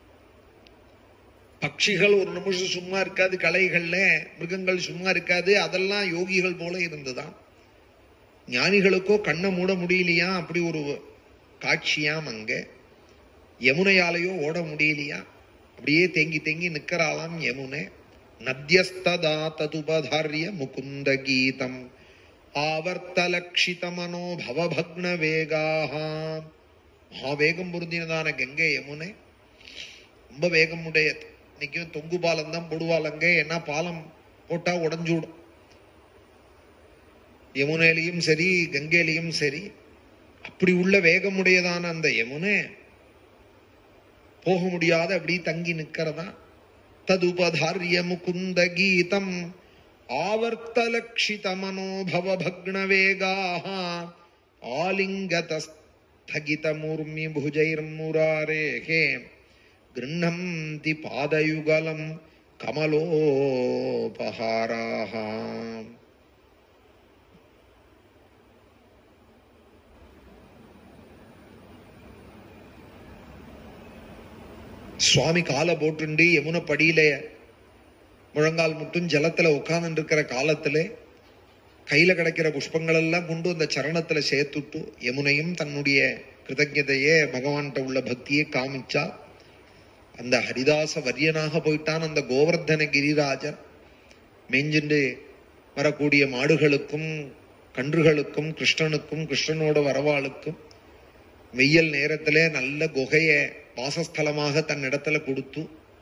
S1: பட்சிகள் ஒரு நிமிஷம் சும்மா இருக்காது கலைகள்ல மிருகங்கள் சும்மா இருக்காது அதெல்லாம் யோகிகள் போல இருந்துதான் ஞானிகளுக்கோ கண்ணை மூட முடியலையா அப்படி ஒரு காட்சியாம் அங்க யமுனையாலேயோ ஓட முடியலையா அப்படியே தேங்கி தேங்கி நிக்கறாளாம் யமுனை நத்தியஸ்ததா ததுபதாரிய முகுந்த கீதம் ஆவர்த்தலக்ஷித மனோபவபக்ன வேகாக மகாவேகம் பொருந்தினதான கங்கை யமுனை ரொம்ப வேகம் உடையது இன்னைக்கும் தொங்கு பாலம் தான் போடுவாளங்க ஏன்னா பாலம் போட்டா உடஞ்சுடும் யமுனையிலையும் சரி கங்கையிலையும் சரி அப்படி உள்ள வேகமுடையதான அந்த யமுனை போக முடியாத அப்படி தங்கி நிக்கிறதா ததுபதாரிய முகுந்த கீதம் ஆவர்த்தலக்ஷித மனோபவ பக்ன வேகாக ஆலிங்கதஸ்தகித மூர்மி புஜைர்முராரேகே கிருண்ணந்தி பாதயுகலம் கமலோபஹாராக சுவாமி காலை போட்டுண்டு யமுனை படியில முழங்கால் முட்டும் ஜலத்துல உட்கார்ந்து இருக்கிற காலத்துல கையில கிடைக்கிற புஷ்பங்கள் எல்லாம் கொண்டு அந்த சரணத்துல சேர்த்துட்டு யமுனையும் தன்னுடைய கிருதஜதையே பகவான்கிட்ட உள்ள பக்தியை காமிச்சா அந்த ஹரிதாச வரியனாக போயிட்டான் அந்த கோவர்தன கிரிராஜன் மேஞ்சுண்டு வரக்கூடிய மாடுகளுக்கும் கன்றுகளுக்கும் கிருஷ்ணனுக்கும் கிருஷ்ணனோட வரவாளுக்கும் வெயில் நேரத்திலே நல்ல குகைய வாசஸ்தலமாக தன் இடத்துல கொடுத்து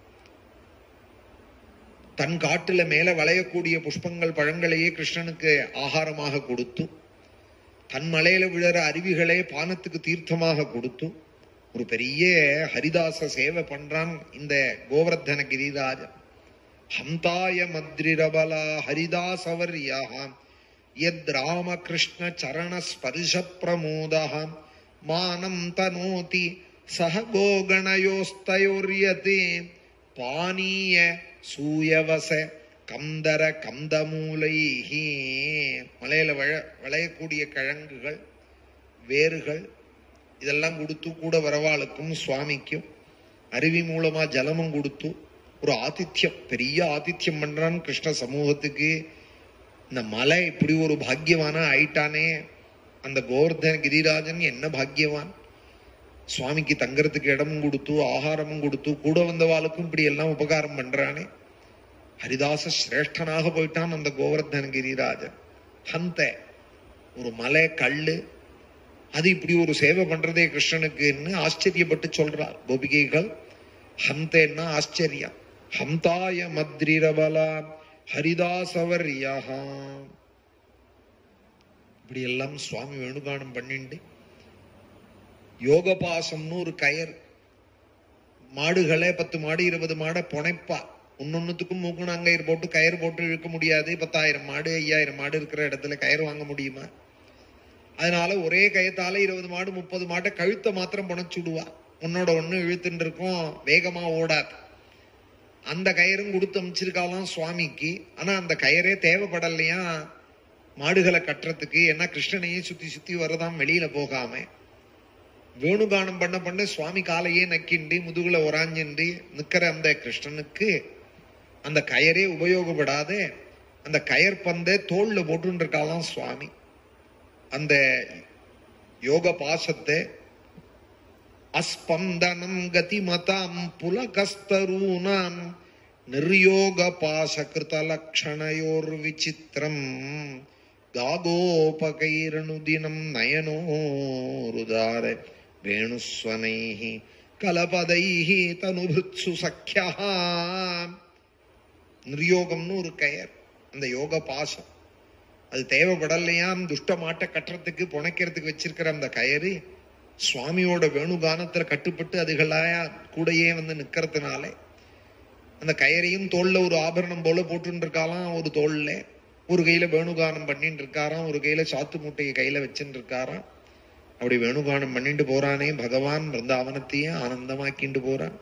S1: தன் காட்டுல மேல வளையக்கூடிய புஷ்பங்கள் பழங்களையே கிருஷ்ணனுக்கு ஆகாரமாக கொடுத்து தன் மலையில விழற அருவிகளே பானத்துக்கு தீர்த்தமாக கொடுத்து ஒரு பெரிய ஹரிதாச சேவை பண்றான் இந்த கோவர்தன கிரிராஜன் ஹந்தாய மத்ரிரபலா ஹரிதாசவர்யா யத் ராமகிருஷ்ண சரண ஸ்பர்ஷ பிரமோதா மானம் தனோதி சக கோகணயோஸ்தயோர்யதே பானீய சூயவச கந்தர கந்தமூலைஹி மலையில வள விளையக்கூடிய கிழங்குகள் வேர்கள் இதெல்லாம் கொடுத்து கூட வரவாளுக்கும் சுவாமிக்கும் அருவி மூலமா ஜலமும் கொடுத்து ஒரு ஆதித்யம் பெரிய ஆதித்யம் பண்றான் கிருஷ்ண சமூகத்துக்கு இந்த மலை இப்படி ஒரு பாக்கியவானா ஆயிட்டானே அந்த கோவர்தன கிரிராஜன் என்ன பாக்கியவான் சுவாமிக்கு தங்கறதுக்கு இடமும் கொடுத்து ஆகாரமும் கொடுத்து கூட வந்தவாளுக்கும் இப்படி எல்லாம் உபகாரம் பண்றானே ஹரிதாச சிரேஷ்டனாக போயிட்டான் அந்த கோவர்தன கிரிராஜன் ஹந்த ஒரு மலை கல்லு அது இப்படி ஒரு சேவை பண்றதே கிருஷ்ணனுக்குன்னு ஆச்சரியப்பட்டு சொல்றார் கோபிகைகள் ஹந்தேன்னா ஆச்சரியம் ஹந்தாய மத்ரிரபலா ஹரிதாசவர்யா இப்படி எல்லாம் சுவாமி வேணுகானம் பண்ணிண்டு யோகபாசம்னு ஒரு கயர் மாடுகளே பத்து மாடு இருபது மாடை புனைப்பா ஒன்னொன்னுத்துக்கும் மூக்குணாங்கயிறு போட்டு கயிறு போட்டு இழுக்க முடியாது பத்தாயிரம் மாடு ஐயாயிரம் மாடு இருக்கிற இடத்துல கயிறு வாங்க முடியுமா அதனால ஒரே கயத்தால இருபது மாடு முப்பது மாட்டை கழுத்தை மாத்திரம் புனைச்சுடுவா உன்னோட ஒண்ணு இழுத்துட்டு இருக்கும் வேகமா ஓடாது அந்த கயிறும் கொடுத்து அமைச்சிருக்காலாம் சுவாமிக்கு ஆனா அந்த கயிறே தேவைப்படலையா மாடுகளை கட்டுறதுக்கு ஏன்னா கிருஷ்ணனையே சுத்தி சுத்தி வரதாம் வெளியில போகாம வேணுகானம் பண்ண பண்ண சுவாமி காலையே நக்கிண்டு முதுகுல உராஞ்சிண்டு நிக்கிற அந்த கிருஷ்ணனுக்கு அந்த கயரே உபயோகப்படாத அந்த கயர் பந்தை தோல்ல போட்டு இருக்காளாம் சுவாமி அந்த யோக பாசத்தை அஸ்பந்தனம் கதிமதாம் புலகஸ்தரூனாம் நிர்யோக பாசகிருத லக்ஷணயோர் விசித்திரம் காகோபகைரணுதினம் நயனோருதார வேணுஸ்வனைः கலபதைः தனுபிருத்சு சக்கியா நிர்யோகம்னு ஒரு கயர் அந்த யோக பாசம் அது தேவைப்படலையாம் துஷ்ட மாட்டை கட்டுறதுக்கு புனைக்கிறதுக்கு வச்சிருக்கிற அந்த கயறு சுவாமியோட வேணுகானத்துல கட்டுப்பட்டு அதுகளாயா கூடையே வந்து நிக்கிறதுனால அந்த கயரையும் தோல்ல ஒரு ஆபரணம் போல போட்டு இருக்காளாம் ஒரு தோல்ல ஒரு கையில வேணுகானம் பண்ணிட்டு இருக்காராம் ஒரு கையில சாத்து மூட்டையை கையில வச்சுட்டு இருக்காராம் அப்படி வேணுகானம் பண்ணிட்டு போறானே பகவான் பிருந்தாவனத்தையே ஆனந்தமாக்கிண்டு போறான்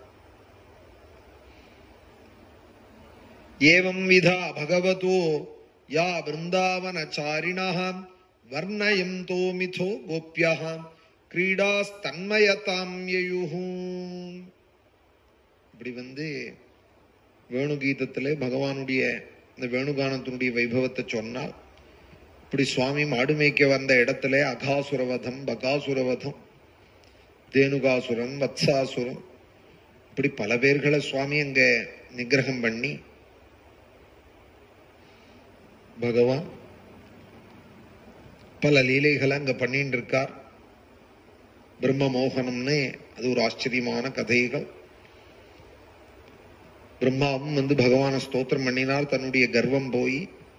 S1: ஏவம் விதா பகவதோ யா பிருந்தாவனச்சாரிணः வர்ணயந்தோ மிதோ கோப்யः கிரீடாஸ்தன்மயதாம் யயுஹு இப்படி வந்து வேணுகீதத்திலே பகவானுடைய இந்த வேணுகானத்தினுடைய வைபவத்தை சொன்னால் இப்படி சுவாமி மாடு மேய்க்க வந்த இடத்துல அகாசுரவதம் பகாசுரவதம் தேனுகாசுரன் வத்சாசுரன் இப்படி பல பேர்களை சுவாமி அங்க நிகிரகம் பண்ணி பகவான் பல லீலைகளை அங்க பண்ணிட்டு இருக்கார் பிரம்ம மோகனம்னு அது ஒரு ஆச்சரியமான கதைகள் பிரம்மாவும் வந்து பகவான ஸ்தோத்திரம் பண்ணினார் தன்னுடைய கர்வம் போய்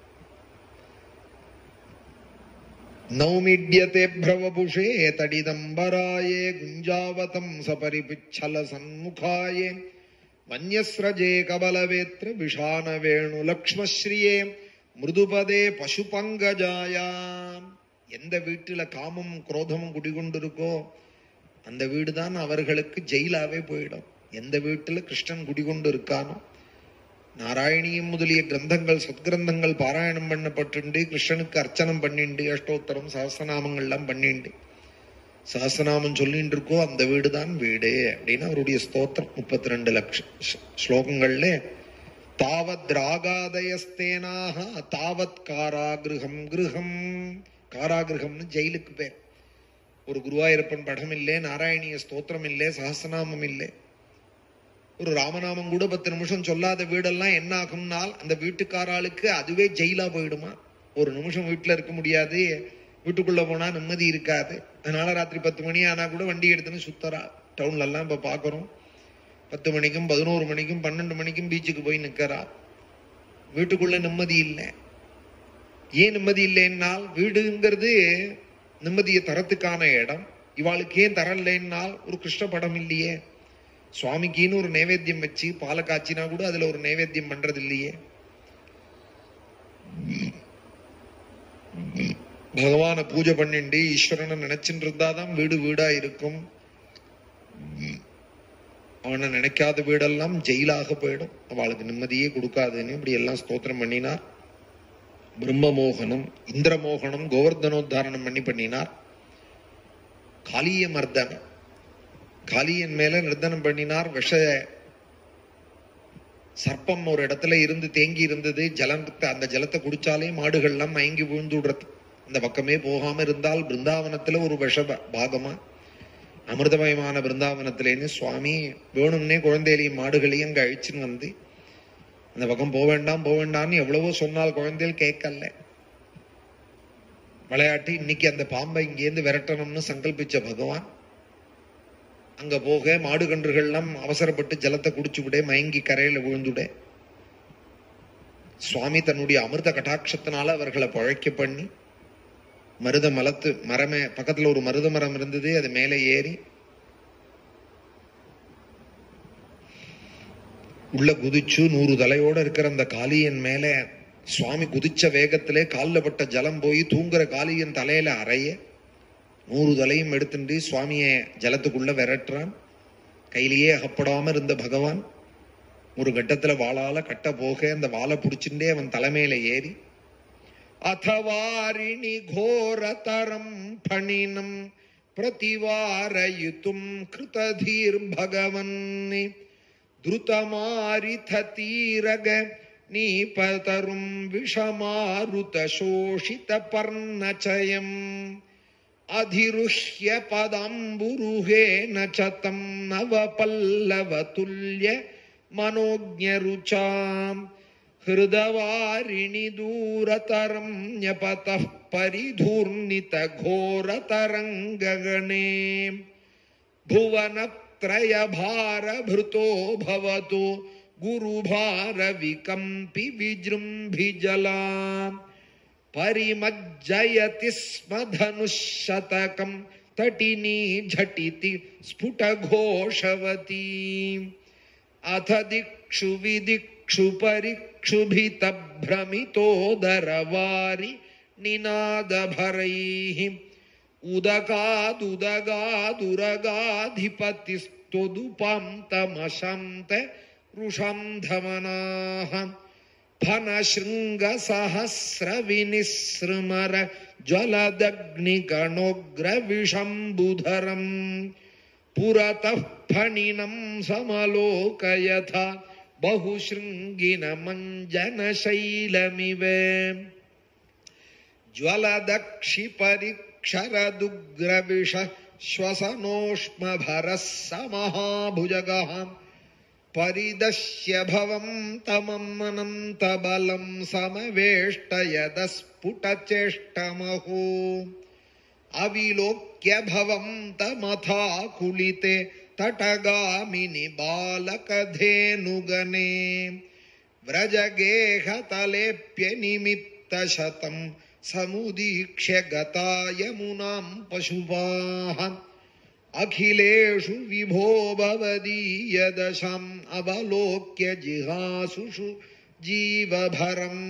S1: நௌமிட்யதே பிரவபுஷே தடிதம்பராயே குஞ்சாவதம் சபரிபிச்சல சன்முகாயே வன்யஸ்ரஜே கபலவேத்ர விஷான வேணு லக்ஷ்மஸ்ரீயே மிருதுபதே பசு பங்கஜாயாம் எந்த வீட்டுல காமம் குரோதமும் குடிகொண்டிருக்கோ அந்த வீடு தான் அவர்களுக்கு ஜெயிலாவே போயிடும் எந்த வீட்டுல கிருஷ்ணன் குடிகொண்டு இருக்கானோ நாராயணியம் முதலிய கிரந்தங்கள் சத்கிரந்தங்கள் பாராயணம் பண்ணப்பட்டுண்டு கிருஷ்ணனுக்கு அர்ச்சனம் பண்ணிண்டு அஷ்டோத்தரம் சஹஸ்ரநாமங்கள் எல்லாம் பண்ணிண்டு சஹஸ்ரநாமம் சொல்லிட்டு இருக்கோ அந்த வீடு தான் வீடு அப்படின்னு அவருடைய ஸ்தோத்திரம் முப்பத்தி ரெண்டு லட்சம் ஸ்லோகங்கள்ல தாவத் ராகாதயஸ்தேனாக தாவத் காராகிருகம் கிருகம் காராகிருகம்னு ஜெயிலுக்கு பேர் ஒரு குருவாயூரப்பன் படம் இல்லை நாராயணிய ஸ்தோத்திரம் இல்லை சஹஸ்ரநாமம் இல்லை ஒரு ராமநாமம் கூட பத்து நிமிஷம் சொல்லாத வீடெல்லாம் என்ன ஆகும்னால் அந்த வீட்டுக்காராளுக்கு அதுவே ஜெயிலா போயிடுமா ஒரு நிமிஷம் வீட்டுல இருக்க முடியாது வீட்டுக்குள்ள போனா நிம்மதி இருக்காது அதனால ராத்திரி பத்து மணி ஆனா கூட வண்டி எடுத்துன்னு சுத்தரா டவுன்ல எல்லாம் இப்ப பாக்குறோம் பத்து மணிக்கும் பதினோரு மணிக்கும் பன்னெண்டு மணிக்கும் பீச்சுக்கு போய் நிக்கிறா வீட்டுக்குள்ள நிம்மதி இல்லை ஏன் நிம்மதி இல்லைன்னால் வீடுங்கிறது நிம்மதியை தரத்துக்கான இடம் இவாளுக்கு ஏன் தரலைன்னால் ஒரு கிருஷ்ண படம் இல்லையே சுவாமிக்குன்னு ஒரு நைவேத்தியம் வச்சு பாலை காய்ச்சினா கூட அதுல ஒரு நைவேத்தியம் பண்றது இல்லையே பகவான பூஜை பண்ணிண்டு ஈஸ்வரனை நினைச்சுட்டு இருந்தாதான் வீடு வீடா இருக்கும் அவனை நினைக்காத வீடெல்லாம் ஜெயிலாக போயிடும் அவளுக்கு நிம்மதியே கொடுக்காதுன்னு இப்படி எல்லாம் ஸ்தோத்திரம் பண்ணினார் பிரம்ம மோகனம் இந்திர மோகனம் கோவர்தனோத்தாரணம் பண்ணி பண்ணினார் காளிய மர்தனம் காளியன் மேல நிர்தனம் பண்ணினார் விஷ சர்ப்பம் ஒரு இடத்துல இருந்து தேங்கி இருந்தது ஜலத்தை அந்த ஜலத்தை குடிச்சாலே மாடுகள்லாம் மயங்கி விழுந்து விடுறது அந்த பக்கமே போகாம இருந்தால் பிருந்தாவனத்துல ஒரு விஷ ப- பாகமா அமிர்தமயமான பிருந்தாவனத்திலேன்னு சுவாமி வேணும்னே குழந்தைகளையும் மாடுகளையும் அங்க அழிச்சுன்னு வந்து அந்த பக்கம் போக வேண்டாம் போக வேண்டாம்னு எவ்வளவோ சொன்னால் குழந்தைகள் கேட்கல விளையாட்டு இன்னைக்கு அந்த பாம்பை இங்கேருந்து விரட்டணும்னு சங்கல்பிச்ச பகவான் அங்க போக மாடு கன்றுகள்லாம் அவசரப்பட்டு ஜலத்தை குடிச்சு விட மயங்கி கரையில விழுந்துட சுவாமி தன்னுடைய அமிர்த கட்டாட்சத்தினால அவர்களை பழைக்க பண்ணி மருத மலத்து மரமே பக்கத்துல ஒரு மருத மரம் இருந்தது அது மேலே ஏறி உள்ள குதிச்சு நூறு தலையோட இருக்கிற அந்த காளியன் மேல சுவாமி குதிச்ச வேகத்திலே கால்ல பட்ட ஜலம் போய் தூங்குற காளியன் தலையில அறைய நூறு தலையும் எடுத்துட்டு சுவாமிய ஜலத்துக்குள்ள விரட்டுறான் கையிலேயே அகப்படாம இருந்த பகவான் ஒரு கட்டத்துல வாளால கட்ட போக அந்த வாளை புடிச்சுட்டே அவன் தலைமையில ஏறி அத்தவாரிணி கோரதரம் பணினம் பிரதிவாரயித்தும் கிருததீர் பகவன் द्रुतमारिथतीरग नीपतरुं विषमारुतशोषितपर्णचयम् अधिरुह्य पदाम्बुरुहेन च तं नवपल्लवतुल्य मनोज्ञरुचाम् हृदवारिणि दूरतरं न्यपतः परिधूर्णितघोरतरङ्गगणे भुवनत्रयभारभृतो भवतु गुरुभारविकम्पि विजृम्भिजला परिमज्जयति स्म धनुःशतकम् तटिनी झटिति स्फुटघोषवती अथ दिक्षु विदिक्षु परिक्षुभितभ्रमितोदरवारि निनादभरैः उदगादुदगादुरगाधिपतिस्तुदुपान्तमशन्त रुषन्धमनाः फनशृङ्गसहस्रविनिसृमर ज्वलदग्निगणोग्रविषम्बुधरम् पुरतः फणिनं समलोकयथा बहुशृङ्गिनमञ्जनशैलमिव ज्वलदक्षिपरिक्षरदुग्रविष श्वसनोष्मभरः स महाभुजगः परिदश्य भवं तममनन्तबलं समवेष्टयदस्फुटचेष्टमहो अविलोक्य भवं तमथाकुलिते तटगामिनि बालकधेनुगणे व्रजगेहतलेऽप्यनिमित्तशतं समुदीक्ष्य गता यमुनां पशुपाः अखिलेषु विभो भवदीयदशाम् अवलोक्य जिहासुषु जीवभरम्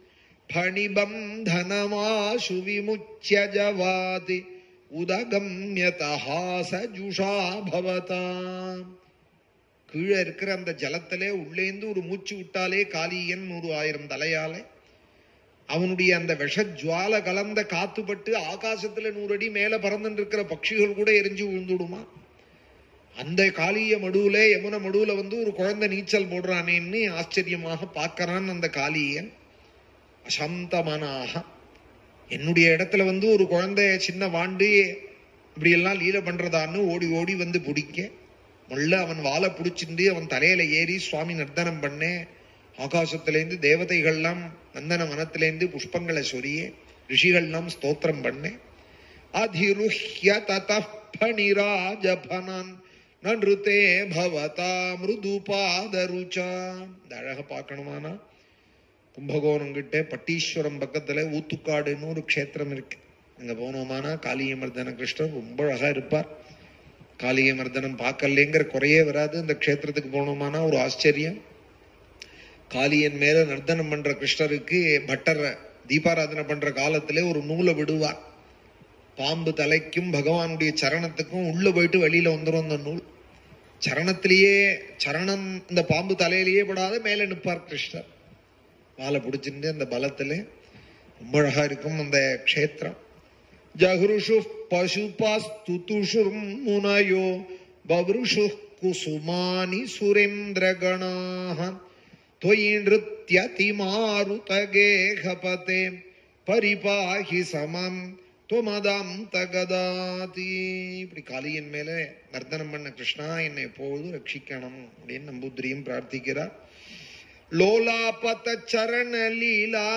S1: फणिबन्धनमाशु विमुच्य जवाति उदगम्यतः सजुषा भवता கீழே இருக்கிற அந்த ஜலத்திலே உள்ளேந்து ஒரு மூச்சு விட்டாலே காளியன் நூறு ஆயிரம் தலையாலே அவனுடைய அந்த விஷஜுவால கலந்த காத்துப்பட்டு ஆகாசத்துல நூறு அடி மேல பறந்துட்டு இருக்கிற பட்சிகள் கூட எரிஞ்சு விழுந்துடுமா அந்த காளிய மடுவுல யமுன மடுவுல வந்து ஒரு குழந்தை நீச்சல் போடுறானேன்னு ஆச்சரியமாக பார்க்கறான் அந்த காளியன் அசாந்தமனாக என்னுடைய இடத்துல வந்து ஒரு குழந்தை சின்ன வாண்டு இப்படி எல்லாம் லீல பண்றதான்னு ஓடி ஓடி வந்து பிடிக்க முள்ள அவன் வாழை பிடிச்சிருந்து அவன் தலையில ஏறி சுவாமி நர்த்தனம் பண்ண ஆகாசத்திலேருந்து தேவதைகள்லாம் நந்தன வனத்திலேருந்து புஷ்பங்களை சொரிய ரிஷிகள்லாம் ஸ்தோத்திரம் பண்ண அதிருஹ்ய ததப்பணிராஜபனான் நன்றுதே பவதா மிருது பாதருச்சா இந்த அழக பார்க்கணுமானா கும்பகோணம் கிட்ட பட்டீஸ்வரம் பக்கத்துல ஊத்துக்காடுன்னு ஒரு க்ஷேத்திரம் இருக்கு அங்க போனோமானா காளியமர்தன கிருஷ்ணர் ரொம்ப அழகா இருப்பார் காளியமர்தனம் பார்க்கலேங்கிற குறையே வராது அந்த க்ஷேத்திரத்துக்கு போனோமானா ஒரு ஆச்சரியம் காளியன் மேல நர்த்தனம் பண்ற கிருஷ்ணருக்கு பட்டர் தீபாராதனை பண்ற காலத்திலே ஒரு நூலை விடுவார் பாம்பு தலைக்கும் பகவானுடைய சரணத்துக்கும் உள்ள போயிட்டு வெளியில வந்துடும் அந்த நூல் சரணத்திலேயே சரணம் இந்த பாம்பு தலையிலேயே படாத மேல நிற்பார் கிருஷ்ணர் வாழை பிடிச்சிட்டு அந்த பலத்துல ரொம்ப அழகா இருக்கும் அந்த க்ஷேத்திரம் ஜஹ்ருஷு பசுபாஸ்துதுஷு முனயோ பவ்ருஷு குசுமானி சுரேந்திரகணாக त्वयि नृत्यति मारुतगेहपते परिपाहि समம் துவமதாம் தகதாதி இப்படி காளியின் மேல நர்த்தனம் பண்ண கிருஷ்ணா என்னை எப்பொழுதும் ரட்சிக்கணும் அப்படின்னு நம்பூதிரியும் பிரார்த்திக்கிறார் லோலாபத சரண லீலா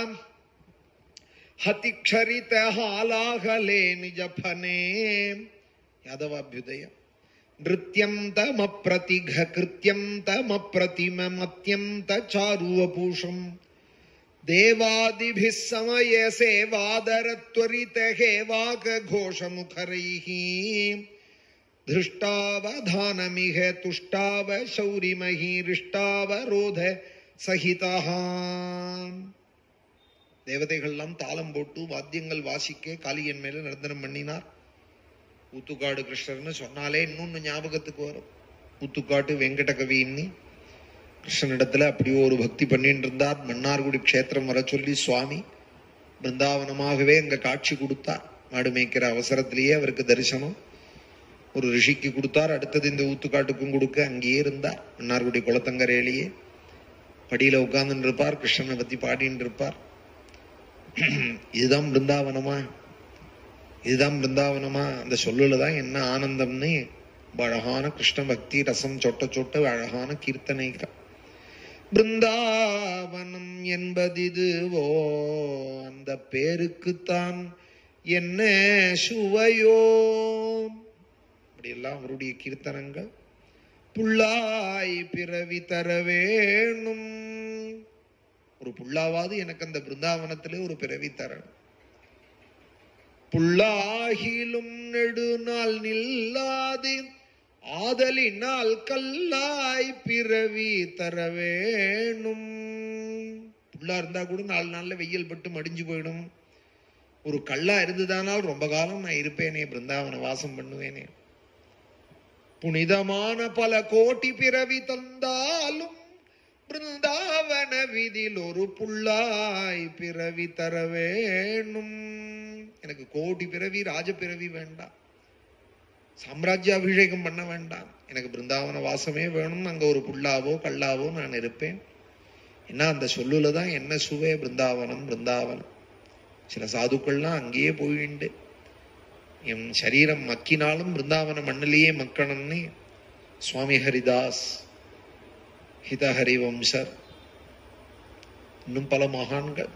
S1: ಹತಿಕ್ಷರಿತ ಹಾಲಾಹಲೆ ನಿಜ ಫನೇ ಯಾದವಾಭ್ಯುದಯ ನೃತ್ಯಂ ತಮಪ್ರತಿಘ ಕೃತ್ಯಂ ತಮಪ್ರತಿಮ ಮತ್ಯಂ ತ ಚಾರುವಪೂಷಂ ದೇವಾದಿಭಿः ಸಮಯ ಸೇವಾದರತ್ವರಿತ ಹೇವಾಕ ಘೋಷಮುಖರೈः धृष्टावधानमिह तुष्टाव शौरिमहि ரிஷ்டாவரோத சகிதா தேவதைகள்லாம் தாளம் போட்டு வாத்தியங்கள் வாசிக்க காளியன் மேல நிரந்தரம் பண்ணினார் ஊத்துக்காடு கிருஷ்ணர்னு சொன்னாலே இன்னொன்னு ஞாபகத்துக்கு வரும் ஊத்துக்காட்டு வெங்கட கவின்னு கிருஷ்ணனிடத்துல அப்படி ஒரு பக்தி பண்ணிட்டு இருந்தார் மன்னார்குடி க்ஷேத்திரம் வர சொல்லி சுவாமி பிருந்தாவனமாகவே அங்க காட்சி கொடுத்தார் மாடு மேய்க்கிற அவசரத்திலேயே அவருக்கு தரிசனம் ஒரு ரிஷிக்கு கொடுத்தார் அடுத்தது இந்த ஊத்துக்காட்டுக்கும் கொடுக்க அங்கேயே இருந்தார் மன்னார்குடி குளத்தங்கரையிலேயே படியில உட்கார்ந்துட்டு இருப்பார் கிருஷ்ணனை பத்தி பாடிட்டு இருப்பார் இதுதான் பிருந்தாவனமா இதுதான் பிருந்தாவனமா அந்த சொல்லுல தான் என்ன ஆனந்தம்னு ரொம்ப அழகான கிருஷ்ண பக்தி ரசம் சொட்ட சொட்ட அழகான கீர்த்தனைகள் பிருந்தாவனம் என்பதிதுவோ அந்த பேருக்குத்தான் என்ன சுவையோ அப்படியெல்லாம் அவருடைய கீர்த்தனங்கள் புல்லாய் பிறவி தர வேணும் ஒரு புல்லாவாது எனக்கு அந்த பிருந்தாவனத்திலே ஒரு பிறவி தரணும் புல்லாகிலும் நெடுநாள் நில்லாது ஆதலினால் கல்லாய் பிறவி தர வேணும் புல்லா இருந்தா கூட நாலு நாள்ல வெயில் பட்டு மடிஞ்சு போயிடும் ஒரு கல்லா இருந்ததானால் ரொம்ப காலம் நான் இருப்பேனே பிருந்தாவன வாசம் பண்ணுவேனே புனிதமான பல கோட்டி பிறவி தந்தாலும் பிருந்தாவன விதில் ஒரு புல்லாய் பிறவி தர வேணும் எனக்கு கோடி பிறவி ராஜ பிறவி வேண்டாம் சாம்ராஜ்ய அபிஷேகம் பண்ண வேண்டாம் எனக்கு பிருந்தாவன வாசமே வேணும் அங்க ஒரு புல்லாவோ கல்லாவோ நான் இருப்பேன் ஏன்னா அந்த சொல்லுல தான் என்ன சுவே பிருந்தாவனம் பிருந்தாவனம் சில சாதுக்கள்லாம் அங்கேயே போயிண்டு என் சரீரம் மக்கினாலும் பிருந்தாவன மண்ணிலேயே மக்கணும்னு சுவாமி ஹரிதாஸ் ஹிதஹரி வம்சர் இன்னும் பல மகான்கள்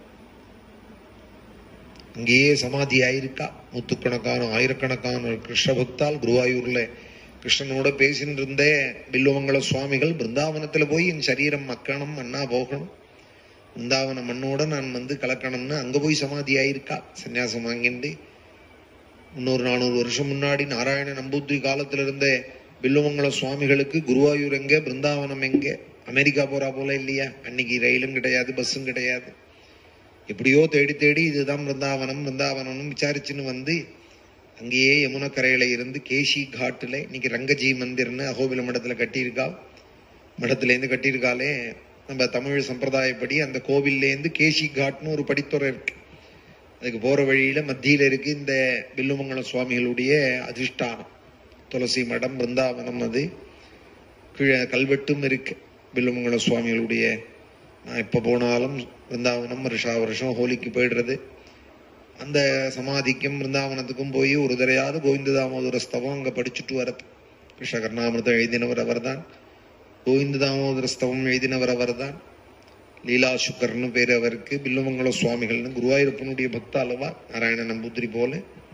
S1: அங்கேயே சமாதி ஆயிருக்கா நூத்துக்கணக்கான ஆயிரக்கணக்கான கிருஷ்ண பக்தால் குருவாயூர்ல கிருஷ்ணனோட பேசின்னு இருந்தே பில்லுவங்கள சுவாமிகள் பிருந்தாவனத்துல போய் என் சரீரம் மக்கணும் மண்ணா போகணும் பிருந்தாவன மண்ணோட நான் வந்து கலக்கணும்னு அங்க போய் சமாதி ஆயிருக்கா சன்னியாசம் வாங்கிண்டு முன்னூறு நானூறு வருஷம் முன்னாடி நாராயண நம்பூத்திரி காலத்துல இருந்த பில்லுமங்கல சுவாமிகளுக்கு குருவாயூர் எங்க பிருந்தாவனம் எங்க அமெரிக்கா போறா போல இல்லையா அன்னைக்கு ரயிலும் கிடையாது பஸ்ஸும் கிடையாது எப்படியோ தேடி தேடி இதுதான் பிருந்தாவனம் பிருந்தாவனம்னு விசாரிச்சுன்னு வந்து அங்கேயே யமுனா கரையில இருந்து கேசி காட்டுல இன்னைக்கு ரங்கஜி மந்திர்னு அகோபில மடத்துல கட்டியிருக்கா மடத்துல இருந்து கட்டியிருக்காலே நம்ம தமிழ் சம்பிரதாயப்படி அந்த கோவில்ல இருந்து கேசி காட்னு ஒரு படித்துறை இருக்கு அதுக்கு போற வழியில மத்தியில இருக்கு இந்த வில்லுமங்கலம் சுவாமிகளுடைய அதிஷ்டானம் துளசி மடம் பிருந்தாவனம் அது கீழே கல்வெட்டும் இருக்கு வில்லுமங்கலம் சுவாமிகளுடைய நான் எப்ப போனாலும் பிருந்தாவனம் வருஷா வருஷம் ஹோலிக்கு போயிடுறது அந்த சமாதிக்கும் பிருந்தாவனத்துக்கும் போய் ஒரு தரையாவது கோவிந்த தாமோதர ஸ்தவம் அங்க படிச்சுட்டு வரது கிருஷ்ண கர்ணாமிரதம் எழுதினவர் அவர்தான் கோவிந்த தாமோதர ஸ்தவம் எழுதினவர் அவர்தான் லீலா சுக்கர்னு பேரு அவருக்கு பில்லுமங்கல சுவாமிகள்னு குருவாயூரப்பனுடைய பக்த அளவா நாராயண நம்பூதிரி போல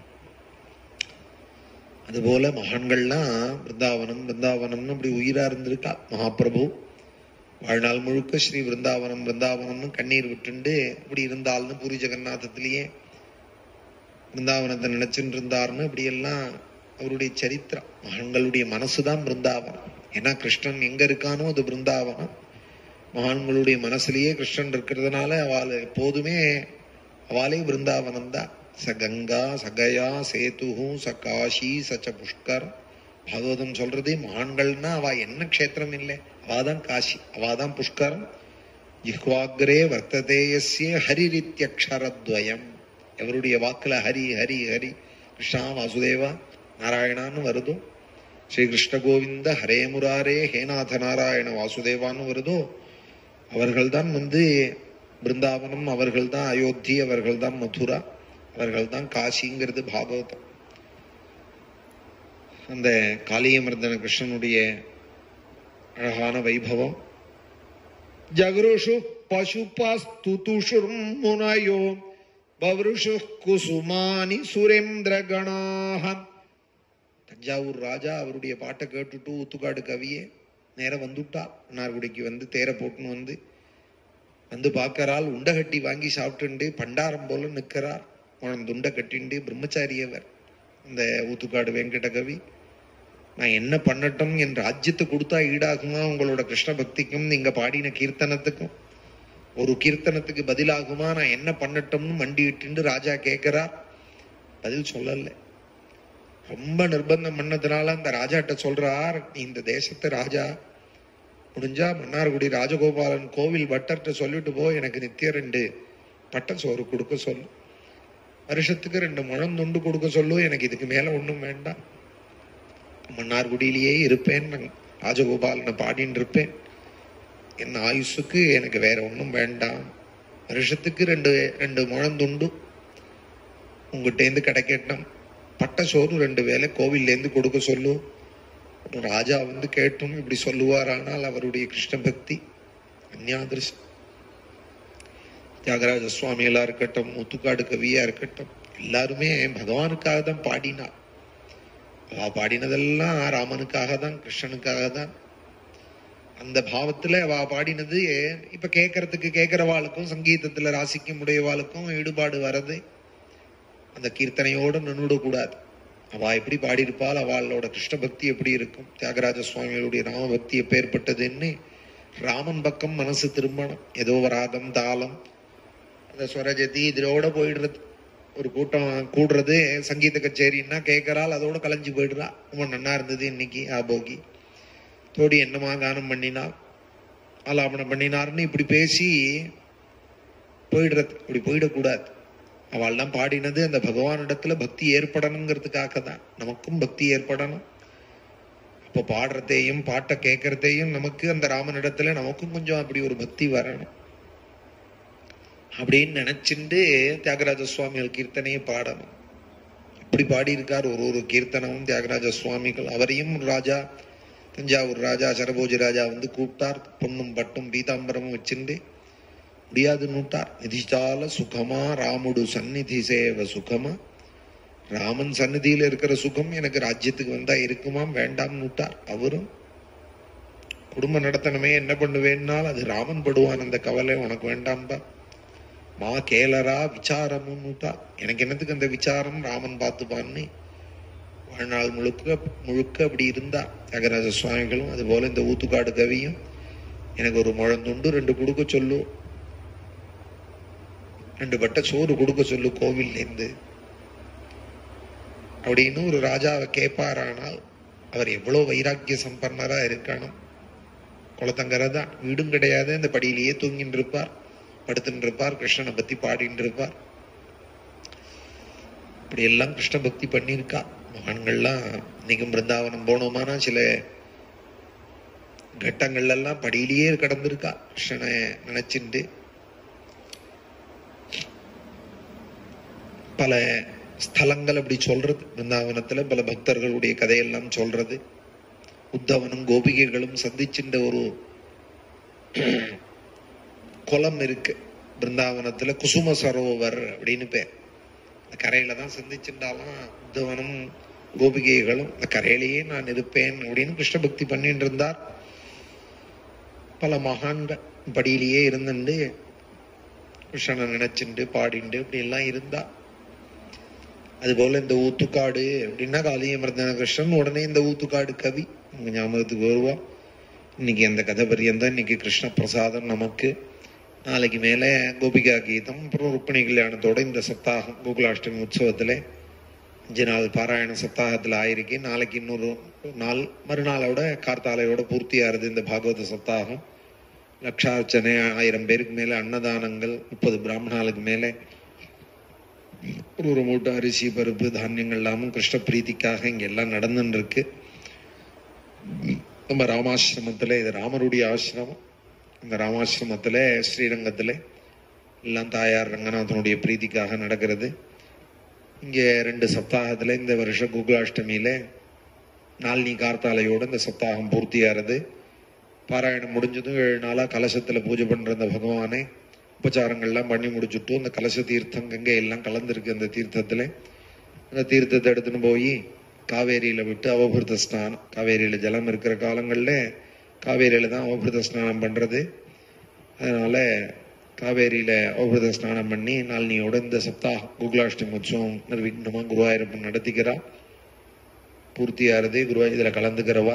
S1: அதுபோல மகான்கள்லாம் பிருந்தாவனம் பிருந்தாவனம்னு அப்படி உயிரா இருந்திருக்கா மகாபிரபு வாழ்நாள் முழுக்க ஸ்ரீ பிருந்தாவனம் பிருந்தாவனம்னு கண்ணீர் விட்டுண்டு அப்படி இருந்தால்னு பூரி ஜெகநாதத்திலேயே பிருந்தாவனத்தை நினைச்சுட்டு இருந்தார்னு அப்படி எல்லாம் அவருடைய சரித்திரம் மகான்களுடைய மனசுதான் பிருந்தாவனம் ஏன்னா கிருஷ்ணன் எங்க இருக்கானோ அது பிருந்தாவனம் மகான்களுடைய மனசுலயே கிருஷ்ணன் இருக்கிறதுனால அவள் எப்போதுமே அவளே பிருந்தாவனம் தான் ச கங்கா சகயா சேதுஹு ச காஷி சச்ச புஷ்கர் பாகவதம் சொல்றது மகான்கள்னா அவ என்ன க்ஷேத்திரம் இல்லை அவாதான் காஷி அவாதான் புஷ்கரம் ஜிஹ்வாக்ரே வர்த்ததேயஸ்ய ஹரிரித்யக்ஷரத்வயம் எவருடைய வாக்குல ஹரி ஹரி ஹரி கிருஷ்ணா வாசுதேவா நாராயணான்னு வருதோ ஸ்ரீ கிருஷ்ண கோவிந்த ஹரே முராரே ஹேநாத நாராயண வாசுதேவான்னு வருதோ அவர்கள்தான் வந்து பிருந்தாவனம் அவர்கள்தான் அயோத்தி அவர்கள்தான் மதுரா அவர்கள்தான் காசிங்கிறது பாகவதம் அந்த காளியமர்தன கிருஷ்ணனுடைய அழகான வைபவம் ஜகருஷு பசுபாஸ்துதுஷுர் முனயோ பவருஷு குசுமானி சுரேந்திர கணாக தஞ்சாவூர் ராஜா அவருடைய பாட்டை கேட்டுட்டு ஊத்துக்காடு கவியே நேரம் வந்துட்டார் மன்னார்குடிக்கு வந்து தேரை போட்டுன்னு வந்து வந்து பார்க்கறால் உண்டை கட்டி வாங்கி சாப்பிட்டுண்டு பண்டாரம் போல நிற்கிறார் துண்டை கட்டிண்டு பிரம்மச்சாரியவர் இந்த ஊத்துக்காடு வெங்கட கவி நான் என்ன பண்ணட்டும் என் ராஜ்யத்தை கொடுத்தா ஈடாகுமா உங்களோட கிருஷ்ண பக்திக்கும் நீங்க பாடின கீர்த்தனத்துக்கும் ஒரு கீர்த்தனத்துக்கு பதிலாகுமா நான் என்ன பண்ணட்டும்னு மண்டியிட்டு ராஜா கேட்கிறார் பதில் சொல்லல ரொம்ப நிர்பந்தம் பண்ணதுனால அந்த ராஜாட்ட சொல்றார் நீ இந்த தேசத்து ராஜா முடிஞ்சா மன்னார்குடி ராஜகோபாலன் கோவில் பட்டர்கிட்ட சொல்லிட்டு போ எனக்கு நித்திய ரெண்டு பட்ட சோறு கொடுக்க சொல்லு வருஷத்துக்கு ரெண்டு முழம் துண்டு கொடுக்க சொல்லு எனக்கு இதுக்கு மேல ஒண்ணும் வேண்டாம் மன்னார்குடியிலேயே இருப்பேன் நான் ராஜகோபாலனை பாடின்னு இருப்பேன் என் ஆயுசுக்கு எனக்கு வேற ஒன்றும் வேண்டாம் வருஷத்துக்கு ரெண்டு ரெண்டு முழம் துண்டு உங்ககிட்டேருந்து கிடைக்கட்டும் பட்ட சோறு ரெண்டு வேளை கோவில்லேருந்து கொடுக்க சொல்லு அப்புறம் ராஜா வந்து கேட்டும் இப்படி சொல்லுவாரானால் அவருடைய கிருஷ்ண பக்தி அந்யாதிருஷம் தியாகராஜ சுவாமிகளா இருக்கட்டும் முத்துக்காடு கவியா இருக்கட்டும் எல்லாருமே பகவானுக்காக தான் பாடினா அவ பாடினதெல்லாம் ராமனுக்காக தான் கிருஷ்ணனுக்காக தான் அந்த பாவத்துல அவ பாடினது இப்ப கேட்கறதுக்கு கேட்கிறவாளுக்கும் சங்கீதத்துல ராசிக்கும் உடையவாளுக்கும் ஈடுபாடு வர்றது அந்த கீர்த்தனையோட நின்றுட கூடாது அவ எப்படி பாடியிருப்பாள் அவளோட கிருஷ்ண பக்தி எப்படி இருக்கும் தியாகராஜ சுவாமிகளுடைய ராம பக்தி எப்பேற்பட்டதுன்னு ராமன் பக்கம் மனசு திரும்பணும் ஏதோ ராகம் தாளம் அந்த ஸ்வரஜதி இதோட போயிடுறது ஒரு கூட்டம் கூடுறது சங்கீத கச்சேரின்னா கேட்கறாள் அதோட கலைஞ்சு போயிடுறா ரொம்ப நன்னா இருந்தது இன்னைக்கு ஆபோகி தோடி என்னமா கானம் பண்ணினாள் ஆலாபனம் பண்ணினார்னு இப்படி பேசி போயிடுறது இப்படி போயிடக்கூடாது அவள்லாம் பாடினது அந்த பகவானிடத்துல பக்தி ஏற்படணுங்கிறதுக்காக தான் நமக்கும் பக்தி ஏற்படணும் அப்போ பாடுறதையும் பாட்டை கேட்கறதையும் நமக்கு அந்த ராமனிடத்துல நமக்கும் கொஞ்சம் அப்படி ஒரு பக்தி வரணும் அப்படின்னு நினைச்சுண்டு தியாகராஜ சுவாமிகள் கீர்த்தனையை பாடணும் அப்படி பாடியிருக்கார் ஒரு ஒரு கீர்த்தனமும் தியாகராஜ சுவாமிகள் அவரையும் ராஜா தஞ்சாவூர் ராஜா சரபோஜி ராஜா வந்து கூப்பிட்டார் பொண்ணும் பட்டும் பீதாம்பரமும் வச்சுண்டு முடியாது நூட்டார் நிதிச்சால சுகமா ராமுடு சந்நிதி சேவ சுகமா ராமன் சந்நிதியில இருக்கிற சுகம் எனக்கு ராஜ்யத்துக்கு வந்தா இருக்குமாம் வேண்டாம் நூட்டார் அவரும் குடும்பம் நடத்தணுமே என்ன பண்ணுவேன்னால் அது ராமன் படுவான் அந்த கவலை உனக்கு வேண்டாம்பா மா கேளரா விசாரமும் நூட்டா எனக்கு என்னத்துக்கு அந்த விசாரம் ராமன் பார்த்துப்பான்னு வாழ்நாள் முழுக்க முழுக்க அப்படி இருந்தா தியாகராஜ சுவாமிகளும் அது போல இந்த ஊத்துக்காடு கவியும் எனக்கு ஒரு முழந்துண்டு ரெண்டு கொடுக்க சொல்லு ரெண்டு பட்ட சோறு கொடுக்க சொல்லு கோவில்ல இருந்து அப்படின்னு ஒரு ராஜாவை கேட்பாரானால் அவர் எவ்வளவு வைராக்கிய சம்பன்னரா இருக்கணும் குளத்தங்கரை தான் வீடும் கிடையாது அந்த படியிலேயே தூங்கின்னு இருப்பார் படுத்துட்டு இருப்பார் கிருஷ்ணனை பத்தி பாடிட்டு இருப்பார் இப்படி எல்லாம் கிருஷ்ண பக்தி பண்ணியிருக்கா மகான்கள்லாம் இன்னைக்கும் பிருந்தாவனம் போனோமானா சில கட்டங்கள்ல எல்லாம் படியிலேயே கடந்திருக்கா கிருஷ்ணனை நினைச்சுட்டு பல ஸ்தலங்கள் அப்படி சொல்றது பிருந்தாவனத்துல பல பக்தர்களுடைய கதையெல்லாம் சொல்றது உத்தவனும் கோபிகைகளும் சந்திச்சின்ற ஒரு குளம் இருக்கு பிருந்தாவனத்துல குசும சரோவர் அப்படின்னு பேர் அந்த கரையில தான் சந்திச்சுட்டாலும் உத்தவனும் கோபிகைகளும் அந்த கரையிலேயே நான் இருப்பேன் அப்படின்னு கிருஷ்ண பக்தி பண்ணிட்டு இருந்தார் பல மகான்கள் படியிலேயே இருந்துட்டு கிருஷ்ணனை நினைச்சுண்டு பாடிண்டு இப்படி எல்லாம் இருந்தா அதுபோல இந்த ஊத்துக்காடு அப்படின்னா காளியமர்தன கிருஷ்ணன் உடனே இந்த ஊத்துக்காடு கவி உங்க ஞாபகத்துக்கு வருவா இன்னைக்கு அந்த கதை பரியந்தான் இன்னைக்கு கிருஷ்ண பிரசாதம் நமக்கு நாளைக்கு மேல கோபிகா கீதம் அப்புறம் ருக்மிணி கல்யாணத்தோட இந்த சப்தாகம் கோகுலாஷ்டமி உற்சவத்துல அஞ்சு நாள் பாராயண சப்தாகத்துல ஆயிருக்கு நாளைக்கு இன்னொரு நாள் மறுநாளோட கார்த்தாலையோட பூர்த்தியாருது இந்த பாகவத சப்தாகம் லட்சார்ச்சனை ஆயிரம் பேருக்கு மேல அன்னதானங்கள் முப்பது பிராமணாளுக்கு மேல ஒரு ஒரு மூட்டை அரிசி பருப்பு தானியங்கள் எல்லாமும் கிருஷ்ண பிரீத்திக்காக இங்க எல்லாம் நடந்துன்னு இருக்கு நம்ம ராமாசிரமத்துல இது ராமருடைய ஆசிரமம் இந்த ராமாசிரமத்துல ஸ்ரீரங்கத்துல எல்லாம் தாயார் ரங்கநாதனுடைய பிரீதிக்காக நடக்கிறது இங்கே ரெண்டு சப்தாகத்துல இந்த வருஷ கோகுலாஷ்டமியில நாளினி கார்த்தாலையோட இந்த சப்தாகம் பூர்த்தியாகிறது பாராயணம் முடிஞ்சதும் ஏழு நாளா கலசத்துல பூஜை பண்ற அந்த பகவானே உபச்சாரங்கள்லாம் பண்ணி முடிச்சுட்டு அந்த கலச தீர்த்தம் கங்கை எல்லாம் கலந்துருக்கு அந்த தீர்த்தத்துல அந்த தீர்த்தத்தை எடுத்துன்னு போய் காவேரியில விட்டு அவபிருத ஸ்நானம் காவேரியில ஜலம் இருக்கிற காலங்கள்ல காவேரியில தான் அவபிருத ஸ்நானம் பண்றது அதனால காவேரியில அவபிருத ஸ்நானம் பண்ணி நாளினியோட இந்த சப்தாக கோகுலாஷ்டமி உற்சவம் நிர்விக்னமா குருவாயூரப்பன் நடத்திக்கிறா பூர்த்தியாகிறது குருவா இதுல கலந்துக்கிறவா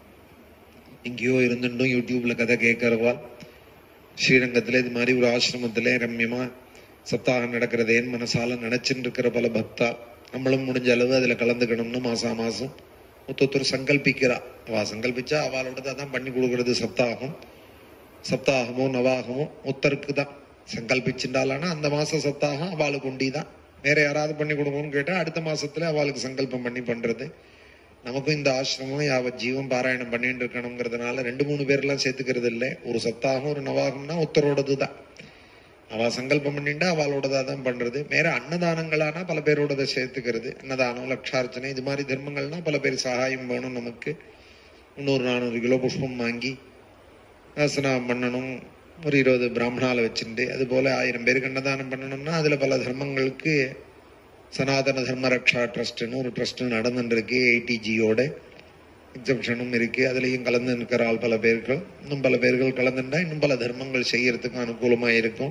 S1: எங்கேயோ இருந்துட்டும் யூடியூப்ல கதை கேட்கறவா ஸ்ரீரங்கத்துல இது மாதிரி ஒரு ஆசிரமத்துல ரம்யமா சப்தாகம் நடக்கிறதேன்னு மனசால நினைச்சுட்டு இருக்கிற பல பக்தா நம்மளும் முடிஞ்ச அளவு அதுல கலந்துக்கணும்னு மாசா மாசம் ஒருத்தொருத்தர் சங்கல்பிக்கிறா அவ சங்கல்பிச்சா அவளோட தான் பண்ணி கொடுக்கறது சப்தாகம் சப்தாகமோ நவாகமோ ஒருத்தருக்கு தான் சங்கல்பிச்சுட்டாலானா அந்த மாச சப்தாகம் அவளுக்கு உண்டி தான் வேற யாராவது பண்ணி கொடுக்கணும்னு கேட்டா அடுத்த மாசத்துல அவளுக்கு சங்கல்பம் பண்ணி பண்றது நமக்கும் இந்த ஆசிரமம் யாவ ஜீவன் பாராயணம் பண்ணிட்டு இருக்கணுங்கிறதுனால ரெண்டு மூணு பேர்லாம் சேர்த்துக்கிறது இல்லை ஒரு சப்தாகம் ஒரு நவாகம்னா ஒருத்தரோடது தான் அவ சங்கல்பம் பண்ணிட்டா அவளோடதா தான் பண்றது வேற அன்னதானங்களானா பல பேரோடதை சேர்த்துக்கிறது அன்னதானம் லட்சார்ச்சனை இது மாதிரி தர்மங்கள்னா பல பேர் சகாயம் வேணும் நமக்கு முந்நூறு நானூறு கிலோ புஷ்பம் வாங்கி ஆசனம் பண்ணணும் ஒரு இருபது பிராமணால வச்சுட்டு அது போல ஆயிரம் பேருக்கு அன்னதானம் பண்ணணும்னா அதுல பல தர்மங்களுக்கு சனாதன தர்ம ரக்ஷா ட்ரஸ்ட்னு ஒரு ட்ரஸ்ட் நடந்துட்டு இருக்கு ஏடிஜியோட எக்ஸப்ஷனும் இருக்கு அதுலயும் கலந்து இருக்கிற ஆள் பல பேர்கள் இன்னும் பல பேர்கள் கலந்துட்டா இன்னும் பல தர்மங்கள் செய்யறதுக்கு அனுகூலமா இருக்கும்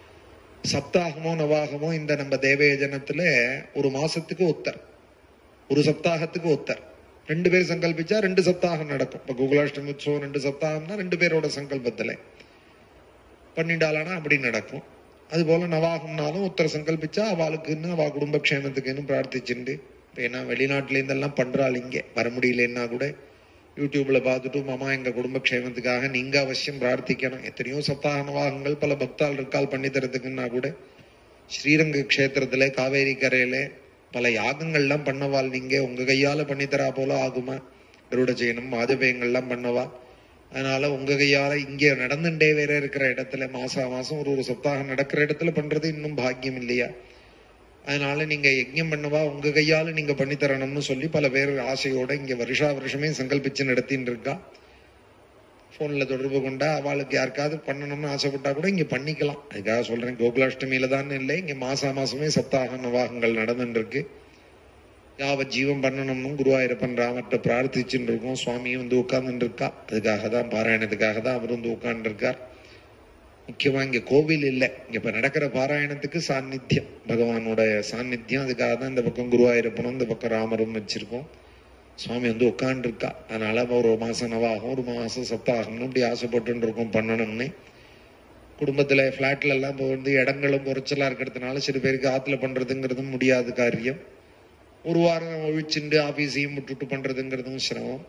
S1: சப்தாகமோ நவாகமோ இந்த நம்ம தேவயஜனத்துல ஒரு மாசத்துக்கு ஒத்தர் ஒரு சப்தாகத்துக்கு ஒத்தர் ரெண்டு பேர் சங்கல்பிச்சா ரெண்டு சப்தாகம் நடக்கும் இப்ப கோகுலாஷ்டமி உற்சவம் ரெண்டு சப்தாகம்னா ரெண்டு பேரோட சங்கல்பத்துல பண்ணிட்டாலானா அப்படி நடக்கும் அது போல நவாகம்னாலும் ஒருத்தர் சங்கல்பிச்சா அவளுக்குன்னு அவ குடும்ப க்ஷேமத்துக்குன்னு பிரார்த்திச்சுண்டு இப்ப ஏன்னா வெளிநாட்டுல இருந்தெல்லாம் பண்றாள் இங்கே வர முடியலன்னா கூட யூடியூப்ல பார்த்துட்டு மாமா எங்க குடும்ப க்ஷேமத்துக்காக நீங்க அவசியம் பிரார்த்திக்கணும் எத்தனையோ சப்தாக நவாகங்கள் பல பக்தால் இருக்கால் பண்ணி தரதுக்குன்னா கூட ஸ்ரீரங்க க்ஷேத்திரத்துல காவேரி கரையில பல யாகங்கள்லாம் பண்ணவாள் நீங்க உங்க கையால பண்ணித்தரா போல ஆகுமா கருட ஜெயனம் வாஜபேயங்கள்லாம் பண்ணவா அதனால உங்க கையால இங்க நடந்துட்டே வேற இருக்கிற இடத்துல மாசா மாசம் ஒரு ஒரு சப்தாகம் நடக்கிற இடத்துல பண்றது இன்னும் பாக்கியம் இல்லையா அதனால நீங்க யஜ்ஞம் பண்ணவா உங்க கையால நீங்க பண்ணி தரணும்னு சொல்லி பல பேர் ஆசையோட இங்க வருஷா வருஷமே சங்கல்பிச்சு நடத்தின்னு இருக்கா போன்ல தொடர்பு கொண்டா அவளுக்கு யாருக்காவது பண்ணணும்னு ஆசைப்பட்டா கூட இங்க பண்ணிக்கலாம் அதுக்காக சொல்றேன் கோகுலாஷ்டமியில தான் இல்லை இங்க மாசா மாசமே சப்தாக நவாகங்கள் நடந்துட்டு இருக்கு யாவ ஜீவம் பண்ணணும்னு குருவாயூரப்பன் ராமர்கிட்ட பிரார்த்திச்சுட்டு இருக்கோம் சுவாமியும் வந்து உட்கார்ந்துட்டு இருக்கா அதுக்காக தான் பாராயணத்துக்காக தான் அவர் வந்து உட்கார்ந்து இருக்கார் முக்கியமா இங்க கோவில் இல்லை இங்க இப்ப நடக்கிற பாராயணத்துக்கு சாநித்தியம் பகவானோட சாநித்தியம் அதுக்காக தான் இந்த பக்கம் குருவாயூரப்பனும் இந்த பக்கம் ராமரும் வச்சிருக்கோம் சுவாமி வந்து உட்கார்ந்து இருக்கா அதனால ஒரு மாசம் நவாகும் ஒரு மாசம் சப்தாகம்னு இப்படி ஆசைப்பட்டு இருக்கோம் பண்ணணும்னு குடும்பத்துல பிளாட்ல எல்லாம் இப்போ வந்து இடங்களும் குறைச்சலா இருக்கிறதுனால சில பேருக்கு ஆத்துல பண்றதுங்கிறதும் முடியாத காரியம் ஒரு வாரம் ஒழிச்சுண்டு ஆபீஸையும் விட்டுட்டு பண்றதுங்கிறதும் சிரமம்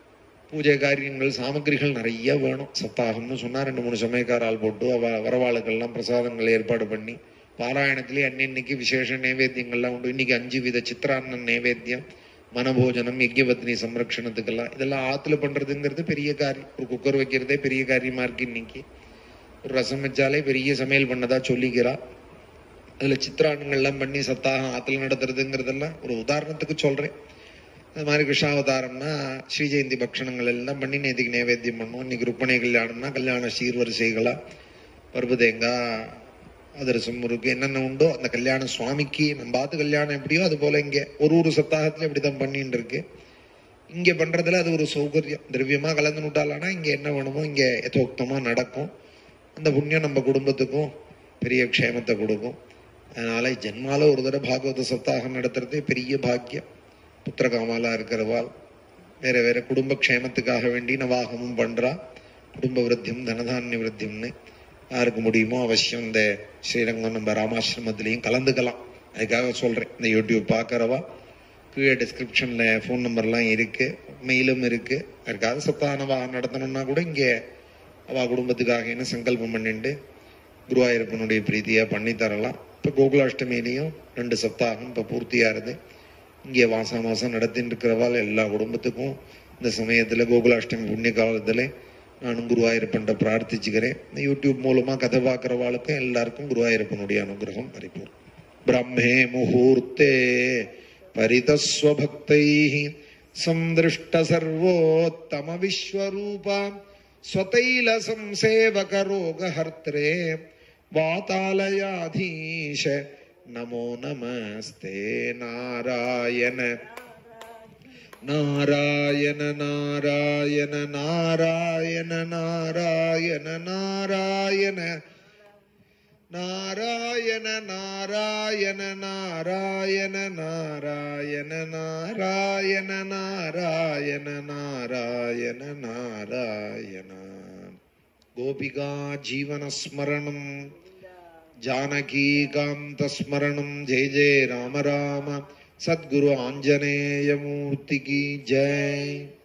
S1: பூஜை காரியங்கள் சாமகிரிகள் நிறைய வேணும் சப்தாகம்னு சொன்னா ரெண்டு மூணு சமயக்கார ஆள் போட்டு அவ வரவாளுக்கெல்லாம் பிரசாதங்கள் ஏற்பாடு பண்ணி பாராயணத்திலே அன்னன்னைக்கு விசேஷ நைவேத்தியங்கள்லாம் உண்டு இன்னைக்கு அஞ்சு வித சித்திராண்ணன் நைவேத்தியம் மனபோஜனம் யஜ்யபத்னி சம்ரக்ஷணத்துக்கெல்லாம் இதெல்லாம் ஆத்துல பண்றதுங்கிறது பெரிய காரியம் ஒரு குக்கர் வைக்கிறதே பெரிய காரியமா இருக்கு இன்னைக்கு ஒரு ரசம் வச்சாலே பெரிய சமையல் பண்ணதா சொல்லிக்கிறா அதுல சித்திராண்ணங்கள்லாம் பண்ணி சத்தாகம் ஆத்துல நடத்துறதுங்கிறதெல்லாம் ஒரு உதாரணத்துக்கு சொல்றேன் அது மாதிரி கிருஷ்ணாவதாரம்னா ஸ்ரீ ஜெயந்தி பக்ஷணங்கள் எல்லாம் பண்ணி நேற்றுக்கு நைவேத்தியம் பண்ணுவோம் இன்னைக்கு ருப்பணி கல்யாணம்னா கல்யாண சீர்வரிசைகளா பருப்பு தேங்காய் அதிரசம் முறுக்கு என்னென்ன உண்டோ அந்த கல்யாணம் சுவாமிக்கு நம்ம பார்த்து கல்யாணம் எப்படியோ அது போல இங்க ஒரு ஒரு சப்தாகத்துல இப்படிதான் பண்ணிட்டு இருக்கு இங்க பண்றதுல அது ஒரு சௌகரியம் திரவியமா கலந்து விட்டாலானா இங்க என்ன வேணுமோ இங்க யதோக்தமா நடக்கும் அந்த புண்ணியம் நம்ம குடும்பத்துக்கும் பெரிய க்ஷேமத்தை கொடுக்கும் அதனால ஜென்மால ஒரு தடவை பாகவத சப்தாகம் நடத்துறதே பெரிய பாக்கியம் புத்திரகாமாலா இருக்கிறவாள் வேற வேற குடும்ப க்ஷேமத்துக்காக வேண்டி நவாகமும் பண்றா குடும்ப விருத்தியம் தனதானிய விருத்தியம்னு யாருக்கு முடியுமோ அவசியம் இந்த ஸ்ரீரங்கம் நம்ம ராமாசிரமத்திலையும் கலந்துக்கலாம் அதுக்காக சொல்றேன் இந்த யூடியூப் பார்க்கறவா கீழே டிஸ்கிரிப்ஷன்ல ஃபோன் நம்பர்லாம் இருக்கு மெயிலும் இருக்கு அதுக்காக சப்தானவா நடத்தணும்னா கூட இங்கே அவ குடும்பத்துக்காக என்ன சங்கல்பம் பண்ணிட்டு குருவாயூரப்பனுடைய பிரீதியா பண்ணி தரலாம் இப்ப கோகுலாஷ்டமியிலையும் ரெண்டு சப்தாகம் இப்ப பூர்த்தியாருது இங்கே மாசா மாசம் நடத்திட்டு இருக்கிறவாள் எல்லா குடும்பத்துக்கும் இந்த சமயத்துல கோகுலாஷ்டமி புண்ணிய காலத்துல நானும் குருவாயூரப்பன்ட்ட பிரார்த்திச்சுக்கிறேன் இந்த யூடியூப் மூலமா கதை பார்க்குறவாளுக்கும் எல்லாருக்கும் குருவாயூரப்பனுடைய அனுகிரகம் பரிபூர்ணம் பிரம்மே முகூர்த்தே परितस्वभक्तैः सन्दृष्ट सर्वोत्तम विश्वरूपा स्वतैलसंसेवकरोगहर्त्रे वातालयाधीश नमो नमस्ते नारायण नारायण नारायण नारायण नारायण नारायण नारायण नारायण नारायण नारायण नारायण नारायण नारायण नारायण गोपिका जीवनस्मरणं जानकीकान्तस्मरणं जय जय राम राम सद्गुरु आञ्जनेयमूर्ति की जय